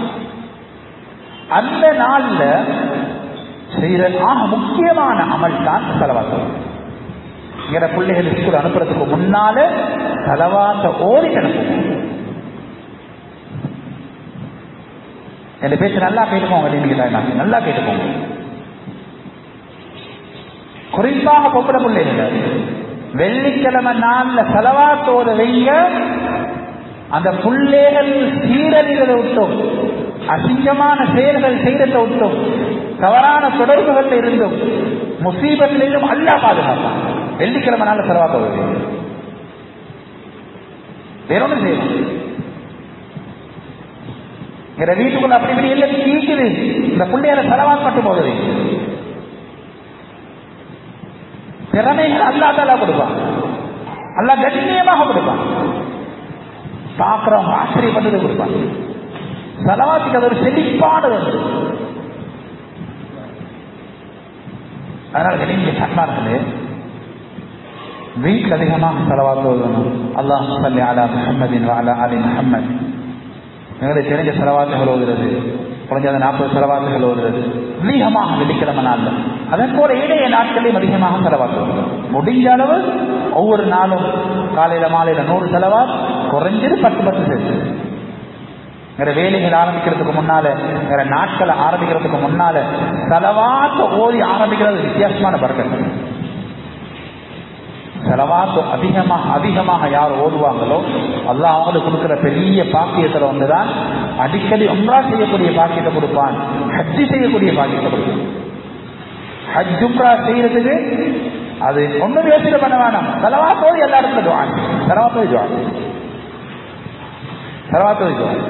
அந்த நாள்ல செய்கிற ஆக முக்கியமான அமல் தான் செலவாக்கம் எங்கட பிள்ளைகள் ஸ்கூல் அனுப்புறதுக்கு முன்னால செலவாத்த ஓடி அனுப்பும் என் பேச்சு நல்லா கேட்டுக்கோங்க நீங்க தாய்மாங்க நல்லா கேட்டுக்கோங்க குறிப்பாக பொம்பளை பிள்ளைகள் வெள்ளிக்கிழமை நாள்ல செலவாத்தோடு வைங்க அந்த பிள்ளைகள் சீரழிகளை விட்டோம் அசிங்கமான செயல்கள் செய்யறதை விட்டோம் தவறான தொடர்புகள் இருந்தும் முசீபத்திலும் அல்லா பாதுகாப்பான் வெள்ளிக்கிழமை நாள் செலவா போகுது வேற ஒன்றும் செய்யணும் எங்க வீட்டுக்குள்ள அப்படி இப்படி எல்லாம் கீக்குது இந்த பிள்ளையால செலவாக்கப்பட்டு போகுது திறமைகள் அல்லா தாலா கொடுப்பான் அல்லா கண்ணியமாக கொடுப்பான் பார்க்கிறவங்க ஆச்சரியப்பட்டது கொடுப்பான் செலவாத்துக்கு அது ஒரு செழிப்பானது அது. அதனால நீங்க சன்மார்களே வீட்டில் அதிகமாக செலவாக்குவது அல்லாஹ் சல்லி அலா முஹம்மதின் அலா அலி முஹம்மத் எங்களுக்கு தெரிஞ்ச செலவாத்துகள் ஓதுறது குறைஞ்சது நாற்பது செலவாத்துகள் ஓதுறது அதிகமாக வெள்ளிக்கிழமை நாளில் அதன் போல ஏழைய நாட்களையும் அதிகமாக செலவாக்குவது முடிஞ்ச அளவு ஒவ்வொரு நாளும் காலையில மாலையில நூறு செலவா குறைஞ்சது பத்து பத்து சேர்த்து வேற வேலைகள் ஆரம்பிக்கிறதுக்கு முன்னால வேற நாட்களை ஆரம்பிக்கிறதுக்கு முன்னால செலவாத்த ஓதி ஆரம்பிக்கிறது வித்தியாசமான பறக்கத்து செலவாத்து அதிகமாக அதிகமாக யார் ஓதுவாங்களோ அல்லாஹ் அவங்களுக்கு கொடுக்கிற பெரிய பாக்கியத்துல வந்துதான் அடிக்கடி ஒன்றா செய்யக்கூடிய பாக்கியத்தை கொடுப்பான் ஹஜ்ஜி செய்யக்கூடிய பாக்கியத்தை கொடுப்பான் ஹஜ் உம்ரா செய்யறதுக்கு அது ஒன்றும் யோசனை பண்ண வேணாம் செலவாத்தோடு எல்லா இடத்துல துவான் செலவாத்தோடு துவான் செலவாத்தோடு துவான்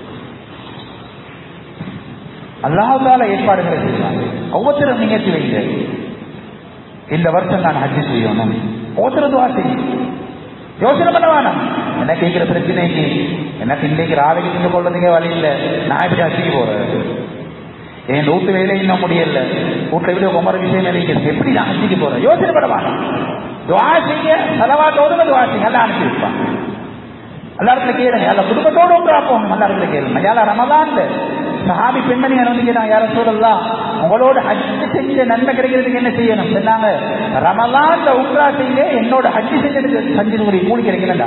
அல்லாஹால ஏற்பாடுகளை செய்வாங்க ஒவ்வொருத்தரும் நிகழ்ச்சி வைங்க இந்த வருஷம் நான் ஹஜ்ஜி செய்யணும் ஒவ்வொருத்தரும் துவா செய்யும் யோசனை பண்ண வேணாம் எனக்கு இருக்கிற பிரச்சனைக்கு எனக்கு இன்னைக்கு ராவைக்கு நீங்க கொள்றதுக்கே வழி இல்லை நான் இப்படி ஹஜ்ஜிக்கு போறேன் என் வீட்டு வேலை இன்னும் முடியல வீட்டை விட குமர விஷயம் நினைக்கிறது எப்படி நான் ஹஜ்ஜிக்கு போறேன் யோசனை பண்ண வேணாம் துவா செய்ய செலவாட்டோடு துவா செய்ய நல்லா அனுப்பி வைப்பான் எல்லா இடத்துல கேளுங்க எல்லா குடும்பத்தோடு ஒன்றா போகணும் எல்லா இடத்துல கேளுங்க யாரா ரமதான்ல சஹாபி பெண்மணி வந்து கேட்டாங்க யார சொல்லலாம் உங்களோட ஹஜ்ஜு செஞ்ச நன்மை கிடைக்கிறதுக்கு என்ன செய்யணும் சொன்னாங்க ரமலான்ல உம்ரா செய்ய என்னோட ஹஜ்ஜு செஞ்சதுக்கு செஞ்சது கூலி கிடைக்கலண்டா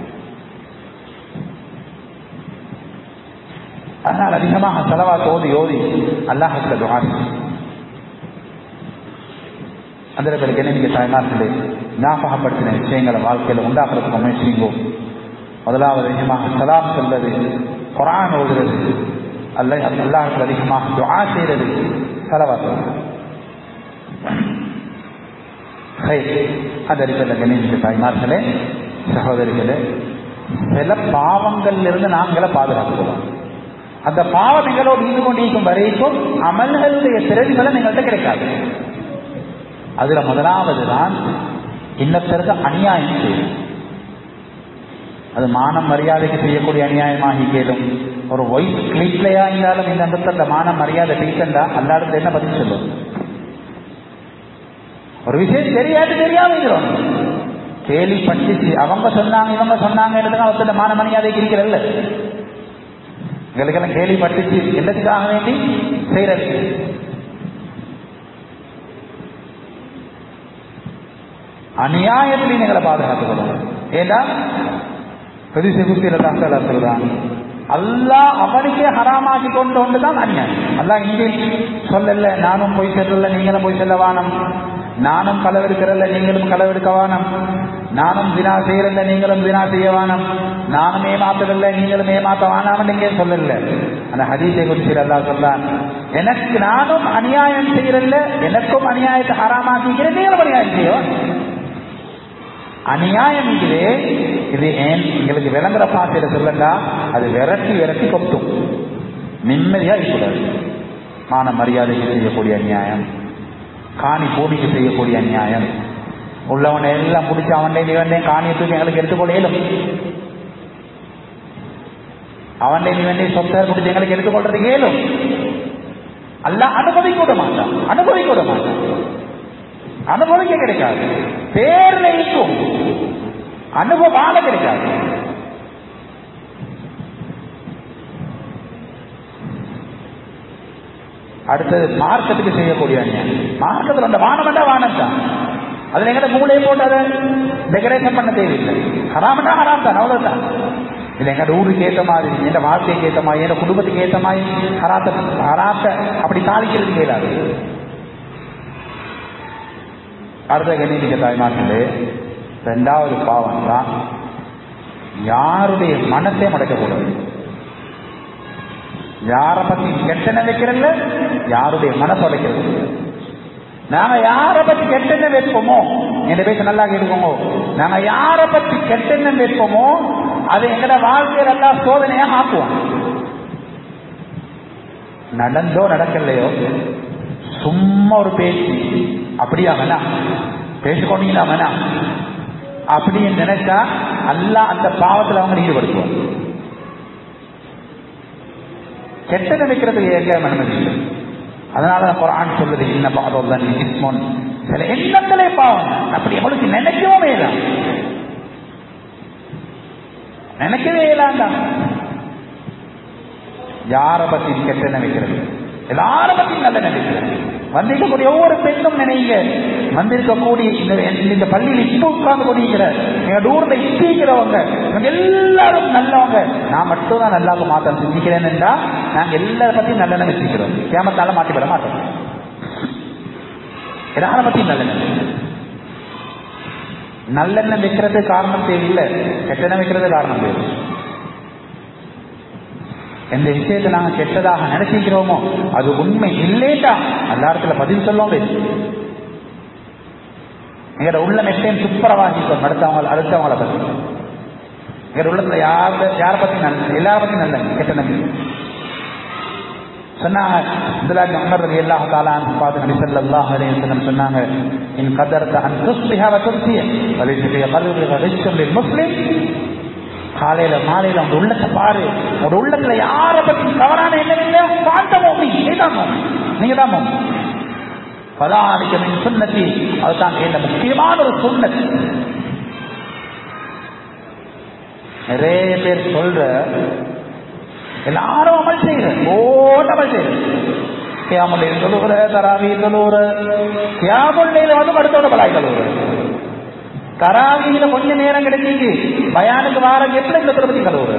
அதனால் அதிகமாக செலவா ஓதி ஓதி அல்லாஹத்துல துவா அந்த இடங்களுக்கு என்ன நீங்க தாய்மார்களே ஞாபகப்படுத்தின விஷயங்களை வாழ்க்கையில உண்டாக்குறதுக்கு முயற்சிங்கோ முதலாவது அதிகமாக சலாம் சொல்வது குரான் ஓதுறது அல்ல அல்லாஹுக்கு அதிகமாக துஆ செய்யறது செலவாக்கு அந்த அடிப்படையில் கணேச தாய்மார்களே சகோதரிகளே சில பாவங்கள்ல இருந்து நாங்களை பாதுகாத்துக்கிறோம் அந்த பாவம் எங்களோடு ஈடு கொண்டிருக்கும் வரைக்கும் அமல்களுடைய திறன்களை எங்கள்கிட்ட கிடைக்காது அதுல முதலாவது தான் இன்னத்திற்கு அநியாயம் செய்யும் அது மானம் மரியாதைக்கு செய்யக்கூடிய அநியாயமாகி கேளும் ஒரு ஒய்ஃப் கிளிப்லையா இருந்தாலும் இந்த இடத்துல மானம் மரியாதை டீசண்டா அல்லாடத்துல என்ன பதில் சொல்லும் ஒரு விஷயம் தெரியாது தெரியாம இருக்கிறோம் கேள்விப்பட்டுச்சு அவங்க சொன்னாங்க இவங்க சொன்னாங்க அவர்கிட்ட மான மரியாதைக்கு இருக்கிறல்ல எங்களுக்கெல்லாம் கேள்விப்பட்டுச்சு என்னத்துக்காக வேண்டி செய்யறது அநியாயத்திலையும் எங்களை பாதுகாத்துக் கொள்ளணும் ஏன்னா பெரிய குத்திரதாக சொல்றான் அல்லாஹ் அவனுக்கே ஹராமாக்கி கொண்டு ஒன்றுதான் அநியாயம் அல்லாஹ் இங்கே சொல்லல நானும் போய் செல்லல நீங்களும் போய் செல்ல வானம் நானும் களவெடுக்கிறல்ல நீங்களும் களவெடுக்க வானம் நானும் தினா செய்யறல்ல நீங்களும் தினா செய்ய வானம் நானும் ஏமாத்துறல்ல நீங்களும் ஏமாத்த வானாம் நீங்க சொல்லல அந்த ஹதீஸை குறித்து அல்லாஹ் சொல்றான் எனக்கு நானும் அநியாயம் செய்யறல்ல எனக்கும் அநியாயத்தை ஹராமாக்கிக்கிறேன் நீங்களும் அநியாயம் செய்யும் அநியாயம் இதுவே இது ஏன் எங்களுக்கு விளங்குற பாசையில சொல்லுங்க அது விரட்டி விரட்டி கொத்தும் நிம்மதியா இருக்கக்கூடாது மான மரியாதைக்கு செய்யக்கூடிய அநியாயம் காணி பூமிக்கு செய்யக்கூடிய அநியாயம் உள்ளவனை எல்லாம் பிடிச்சி அவனே இவனே காணியை தூக்கி எங்களுக்கு எடுத்துக்கொள்ள இயலும் அவனே இவனே சொத்தை பிடிச்சி எங்களுக்கு எடுத்துக்கொள்றதுக்கு இயலும் அல்ல அனுமதிக்க விட மாட்டான் அனுமதிக்க விட மாட்டான் அனுபவிக்க கிடைக்காது பேர்ல இருக்கும் அனுபவால கிடைக்காது அடுத்தது மார்க்கத்துக்கு செய்யக்கூடிய அநியாயம் மார்க்கத்தில் அந்த வானம் தான் வானம் தான் அதுல எங்க மூளையை போட்டு அதை டெக்கரேஷன் பண்ண தேவையில்லை ஹராமண்டா ஹராம் தான் அவ்வளவுதான் இல்லை எங்க ஊருக்கு ஏற்ற மாதிரி என் வாழ்க்கைக்கு ஏற்ற மாதிரி என் குடும்பத்துக்கு ஏற்ற மாதிரி ஹராத்த ஹராத்த அப்படி சாதிக்கிறது கேளாது அடுத்த கணினிக்க தாய்மார்களே ரெண்டாவது பாவம் தான் யாருடைய மனசே மடக்கக்கூடாது யாரை பத்தி கெட்ட நினைக்கிறல்ல யாருடைய மனசு உடைக்கிறது நாங்க யார பத்தி கெட்டெண்ணம் வைப்போமோ என் பேச நல்லா கேட்டுக்கோங்க நாங்க யார பத்தி கெட்டெண்ணம் வைப்போமோ அதை எங்கட வாழ்க்கையில எல்லாம் சோதனையா ஆக்குவோம் நடந்தோ நடக்கலையோ சும்மா ஒரு பேச்சு அப்படியா வேணா பேசிக்கொண்டீங்களா வேணா அப்படின்னு நினைச்சா அல்ல அந்த பாவத்தில் அவங்க ஈடுபடுத்துவோம் கெட்ட நினைக்கிறது எங்க அனுமதி இல்லை அதனால குரான் சொல்லுது என்ன பாவம் தான் இஸ்மோன் சில எண்ணங்களே பாவம் அப்படி அவளுக்கு நினைக்கவும் வேண்டாம் நினைக்கவே இயலாண்டா யார பத்தி கெட்ட நினைக்கிறது எல்லார பத்தி நல்ல நினைக்கிறது வந்திருக்கக்கூடிய ஒவ்வொரு பெண்ணும் நினைங்க வந்திருக்கக்கூடிய இந்த இந்த பள்ளியில் இப்ப உட்கார்ந்து கொண்டிருக்கிற எங்க ஊர்ல இப்பிக்கிறவங்க இவங்க எல்லாரும் நல்லவங்க நான் மட்டும் தான் நல்லாக மாற்றம் சிந்திக்கிறேன் என்றா நாங்க எல்லார பத்தியும் நல்ல நினைச்சிக்கிறோம் கேமத்தால மாட்டி விட மாட்டோம் எல்லார பத்தியும் நல்ல நல்லெண்ணம் வைக்கிறது காரணம் தேவையில்லை கெட்டெண்ணம் வைக்கிறது காரணம் தேவை எந்த விஷயத்தை நாங்க கெட்டதாக நினைச்சிக்கிறோமோ அது உண்மை இல்லேட்டா அந்த இடத்துல பதில் சொல்லவும் எங்கட உள்ள மெட்டையும் துப்புரவாகிக்கும் அடுத்தவங்க அடுத்தவங்கள பத்தி எங்கட உள்ளத்துல யார யார பத்தி நல்ல எல்லார பத்தி நல்ல கெட்ட நம்பி சொன்னாங்க இதில் அமர் ரவி அல்லாஹ் தாலான் பார்த்து நபி ஸல்லல்லாஹு அலைஹி வஸல்லம் சொன்னாங்க இன் கதர்த அன் துஸ்பிஹ வ துஸ்பிய வலைஸ ஃபீ கல்பிக ரிஸ்கம் லில் முஸ்லிம் காலையில மாலையில உங்க உள்ளத்தை பாரு உங்க உள்ளத்துல யார பத்தி தவறான எண்ணம் இல்ல பார்த்த மோமி நீதான் மோமி நீங்க தான் மோமி பலானிக்க மின் சுண்ணத்தி அதுதான் என்ன முக்கியமான ஒரு சுண்ணத் நிறைய பேர் சொல்ற எல்லாரும் அமல் செய்யற ஓட்ட அமல் செய்யற கியாமுல்லையில் தொழுகிற தராவியில் தொழுகிற கியாமுல்லையில வந்து படுத்தோட பலாய் தொழுகிற தராவியில கொஞ்ச நேரம் கிடைச்சிக்கு பயானுக்கு வார எப்படி இந்த திருப்பதி கழுவுற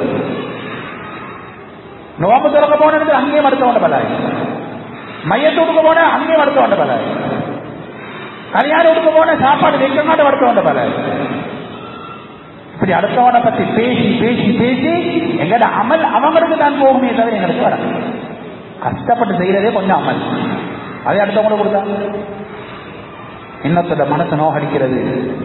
நோம்பு திறக்க போனது அங்கேயும் மருத்துவ பலாய் மையத்தூடுக்கு போன அங்கேயும் மருத்துவ பலாய் கல்யாணம் எடுக்க போன சாப்பாடு வைக்க மாட்ட மருத்துவ பலாய் இப்படி அடுத்தவனை பத்தி பேசி பேசி பேசி எங்கட அமல் அவங்களுக்கு தான் போகுமே தவிர எங்களுக்கு வர கஷ்டப்பட்டு செய்யறதே கொஞ்சம் அமல் அதே அடுத்தவங்களுக்கு கொடுத்தா இன்னத்தோட மனசு நோகடிக்கிறது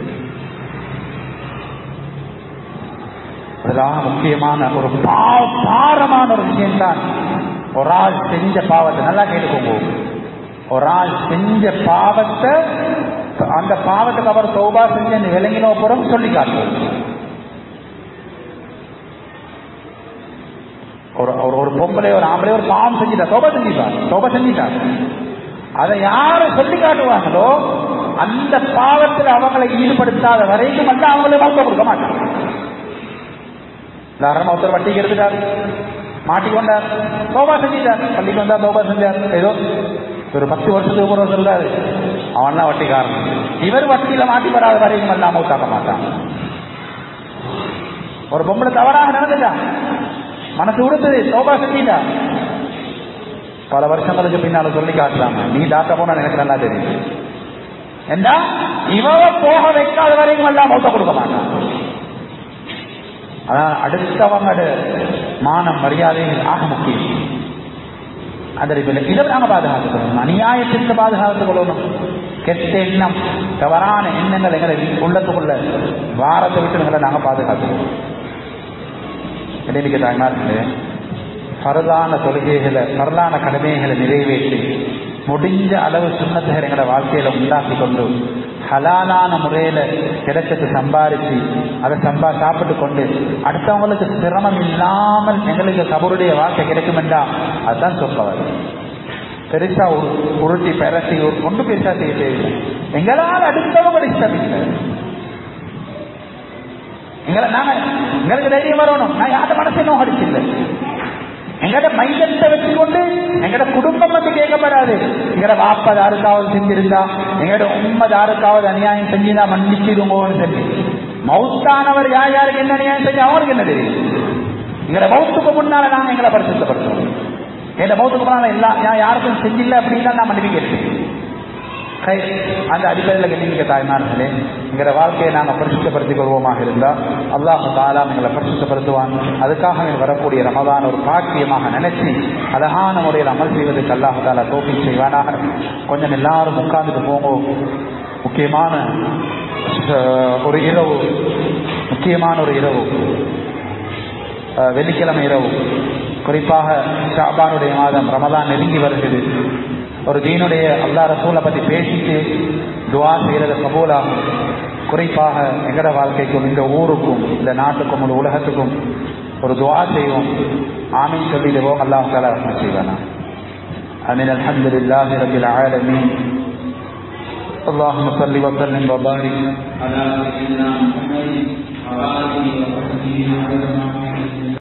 அதெல்லாம் முக்கியமான ஒரு பாவ பாரமான ஒரு விஷயம்தான் ஒரு ஆள் செஞ்ச பாவத்தை நல்லா கேட்டுக்கோங்க ஒரு ஆள் செஞ்ச பாவத்தை அந்த பாவத்துக்கு அவர் சௌபா செஞ்ச விளங்கினோ புறம் சொல்லி காட்டுவோம் ஒரு ஒரு ஒரு பொம்பளை ஒரு ஆம்பளை ஒரு பாவம் செஞ்சிட்டா சோபா செஞ்சிட்டார் சோபா செஞ்சிட்டார் அதை யாரு சொல்லி காட்டுவாங்களோ அந்த பாவத்தில் அவங்களை ஈடுபடுத்தாத வரைக்கும் வந்து அவங்களே மௌத்த கொடுக்க மாட்டாங்க தாராளமா ஒருத்தர் வட்டிக்கு எடுத்துட்டார் மாட்டிக்கொண்டார் சோபா செஞ்சிட்டார் பள்ளிக்கு வந்தா சோபா செஞ்சார் ஏதோ ஒரு பத்து வருஷத்துக்கு ஒரு சொல்றாரு அவன் தான் வட்டிக்காரன் இவர் வட்டியில மாட்டி வராத வரைக்கும் எல்லாம் மௌத்தாக்க மாட்டான் ஒரு பொம்பளை தவறாக நடந்துட்டான் மனசு உடுத்துது சோபா செஞ்சிட்டா பல வருஷங்களுக்கு பின்னால சொல்லி காட்டுறாங்க நீ தாத்த போனா எனக்கு நல்லா தெரியும் ஏண்டா இவ போக வைக்காத வரைக்கும் எல்லாம் மௌத்த கொடுக்க மாட்டான் அதான் அடுத்தவங்களோட மானம் மரியாதைகள் ஆக முக்கியம் அதில் இதை நாங்கள் பாதுகாத்துக்கணும் அநியாயத்திற்கு பாதுகாத்துக் கொள்ளணும் கெட்ட எண்ணம் தவறான எண்ணங்கள் எங்களை உள்ளத்துக்குள்ள வாரத்தை விட்டு எங்களை நாங்கள் பாதுகாத்துக்கணும் இடையிலுக்கு தாய்மார்களே பரதான தொழுகைகளை பரதான கடமைகளை நிறைவேற்றி முடிஞ்ச அளவு சுண்ணத்தை எங்களை வாழ்க்கையில உண்டாக்கி கொண்டு ஹலாலான முறையில கிடைச்சது சம்பாரிச்சு அதை சம்பா சாப்பிட்டு கொண்டு அடுத்தவங்களுக்கு சிரமம் இல்லாமல் எங்களுக்கு கபருடைய வாழ்க்கை கிடைக்கும் என்றா அதுதான் சொல்பவர் பெருசா ஒரு உருட்டி பெரட்டி ஒரு கொண்டு பெருசா செய்ய தேவையில்லை எங்களால் அடுத்தவங்க இஷ்டம் இல்லை எங்களை நாங்க எங்களுக்கு தைரியம் வரணும் நான் யார்ட்ட மனசை நோகடிச்சில்லை எங்கட மையத்தை வச்சுக்கொண்டு எங்கட குடும்பம் வந்து கேட்கப்படாது எங்கட வாப்பா யாருக்காவது செஞ்சிருந்தா எங்கட உண்மை யாருக்காவது அநியாயம் செஞ்சுனா மன்னிச்சிருங்கோன்னு சொல்லி மவுத்தானவர் யார் யாருக்கு என்ன அநியாயம் செஞ்சு அவருக்கு என்ன தெரியும் எங்கட மவுத்துக்கு முன்னால நாங்க எங்களை பரிசுத்தப்படுத்துவோம் எங்க மவுத்துக்கு முன்னால எல்லா நான் யாருக்கும் செஞ்சில்ல அப்படின்னா நான் மன்னிப்பு கேட்டேன் ஹை, அந்த அடிப்படையில் கண்ணிமிக்க தாய்மார்களே எங்களோட வாழ்க்கையை நாங்கள் பரிசுத்தப்படுத்திக் கொள்வோமாக இருந்தால் அல்லாஹு தாலா எங்களை பரிசுத்தப்படுத்துவான் அதுக்காக எங்களுக்கு வரக்கூடிய ரமதான் ஒரு பாக்கியமாக நினைச்சு அழகான முறையில் அமல் செய்வதற்கு அல்லாஹு தாலா தோப்பி செய்வானாக கொஞ்சம் எல்லாரும் உட்கார்ந்துட்டு போவோம் முக்கியமான அஹ், ஒரு இரவு முக்கியமான ஒரு இரவு அஹ், வெள்ளிக்கிழமை இரவு குறிப்பாக ஷாபானுடைய மாதம் ரமதான் நெருங்கி வருகிறது ஒரு தீனுடைய அல்லா ரசூலை பற்றி பேசிட்டு துவா செய்கிறது கபூலாகும் குறிப்பாக எங்கட வாழ்க்கைக்கும் இந்த ஊருக்கும் இந்த நாட்டுக்கும் இந்த உலகத்துக்கும் ஒரு துவா செய்வோம் ஆமீன் சொல்லிடுவோம் அல்லாஹ் தாலா ரஹ்மத் செய்வானா أمين الحمد لله رب العالمين اللهم صل وسلم وبارك على سيدنا محمد وعلى اله وصحبه وسلم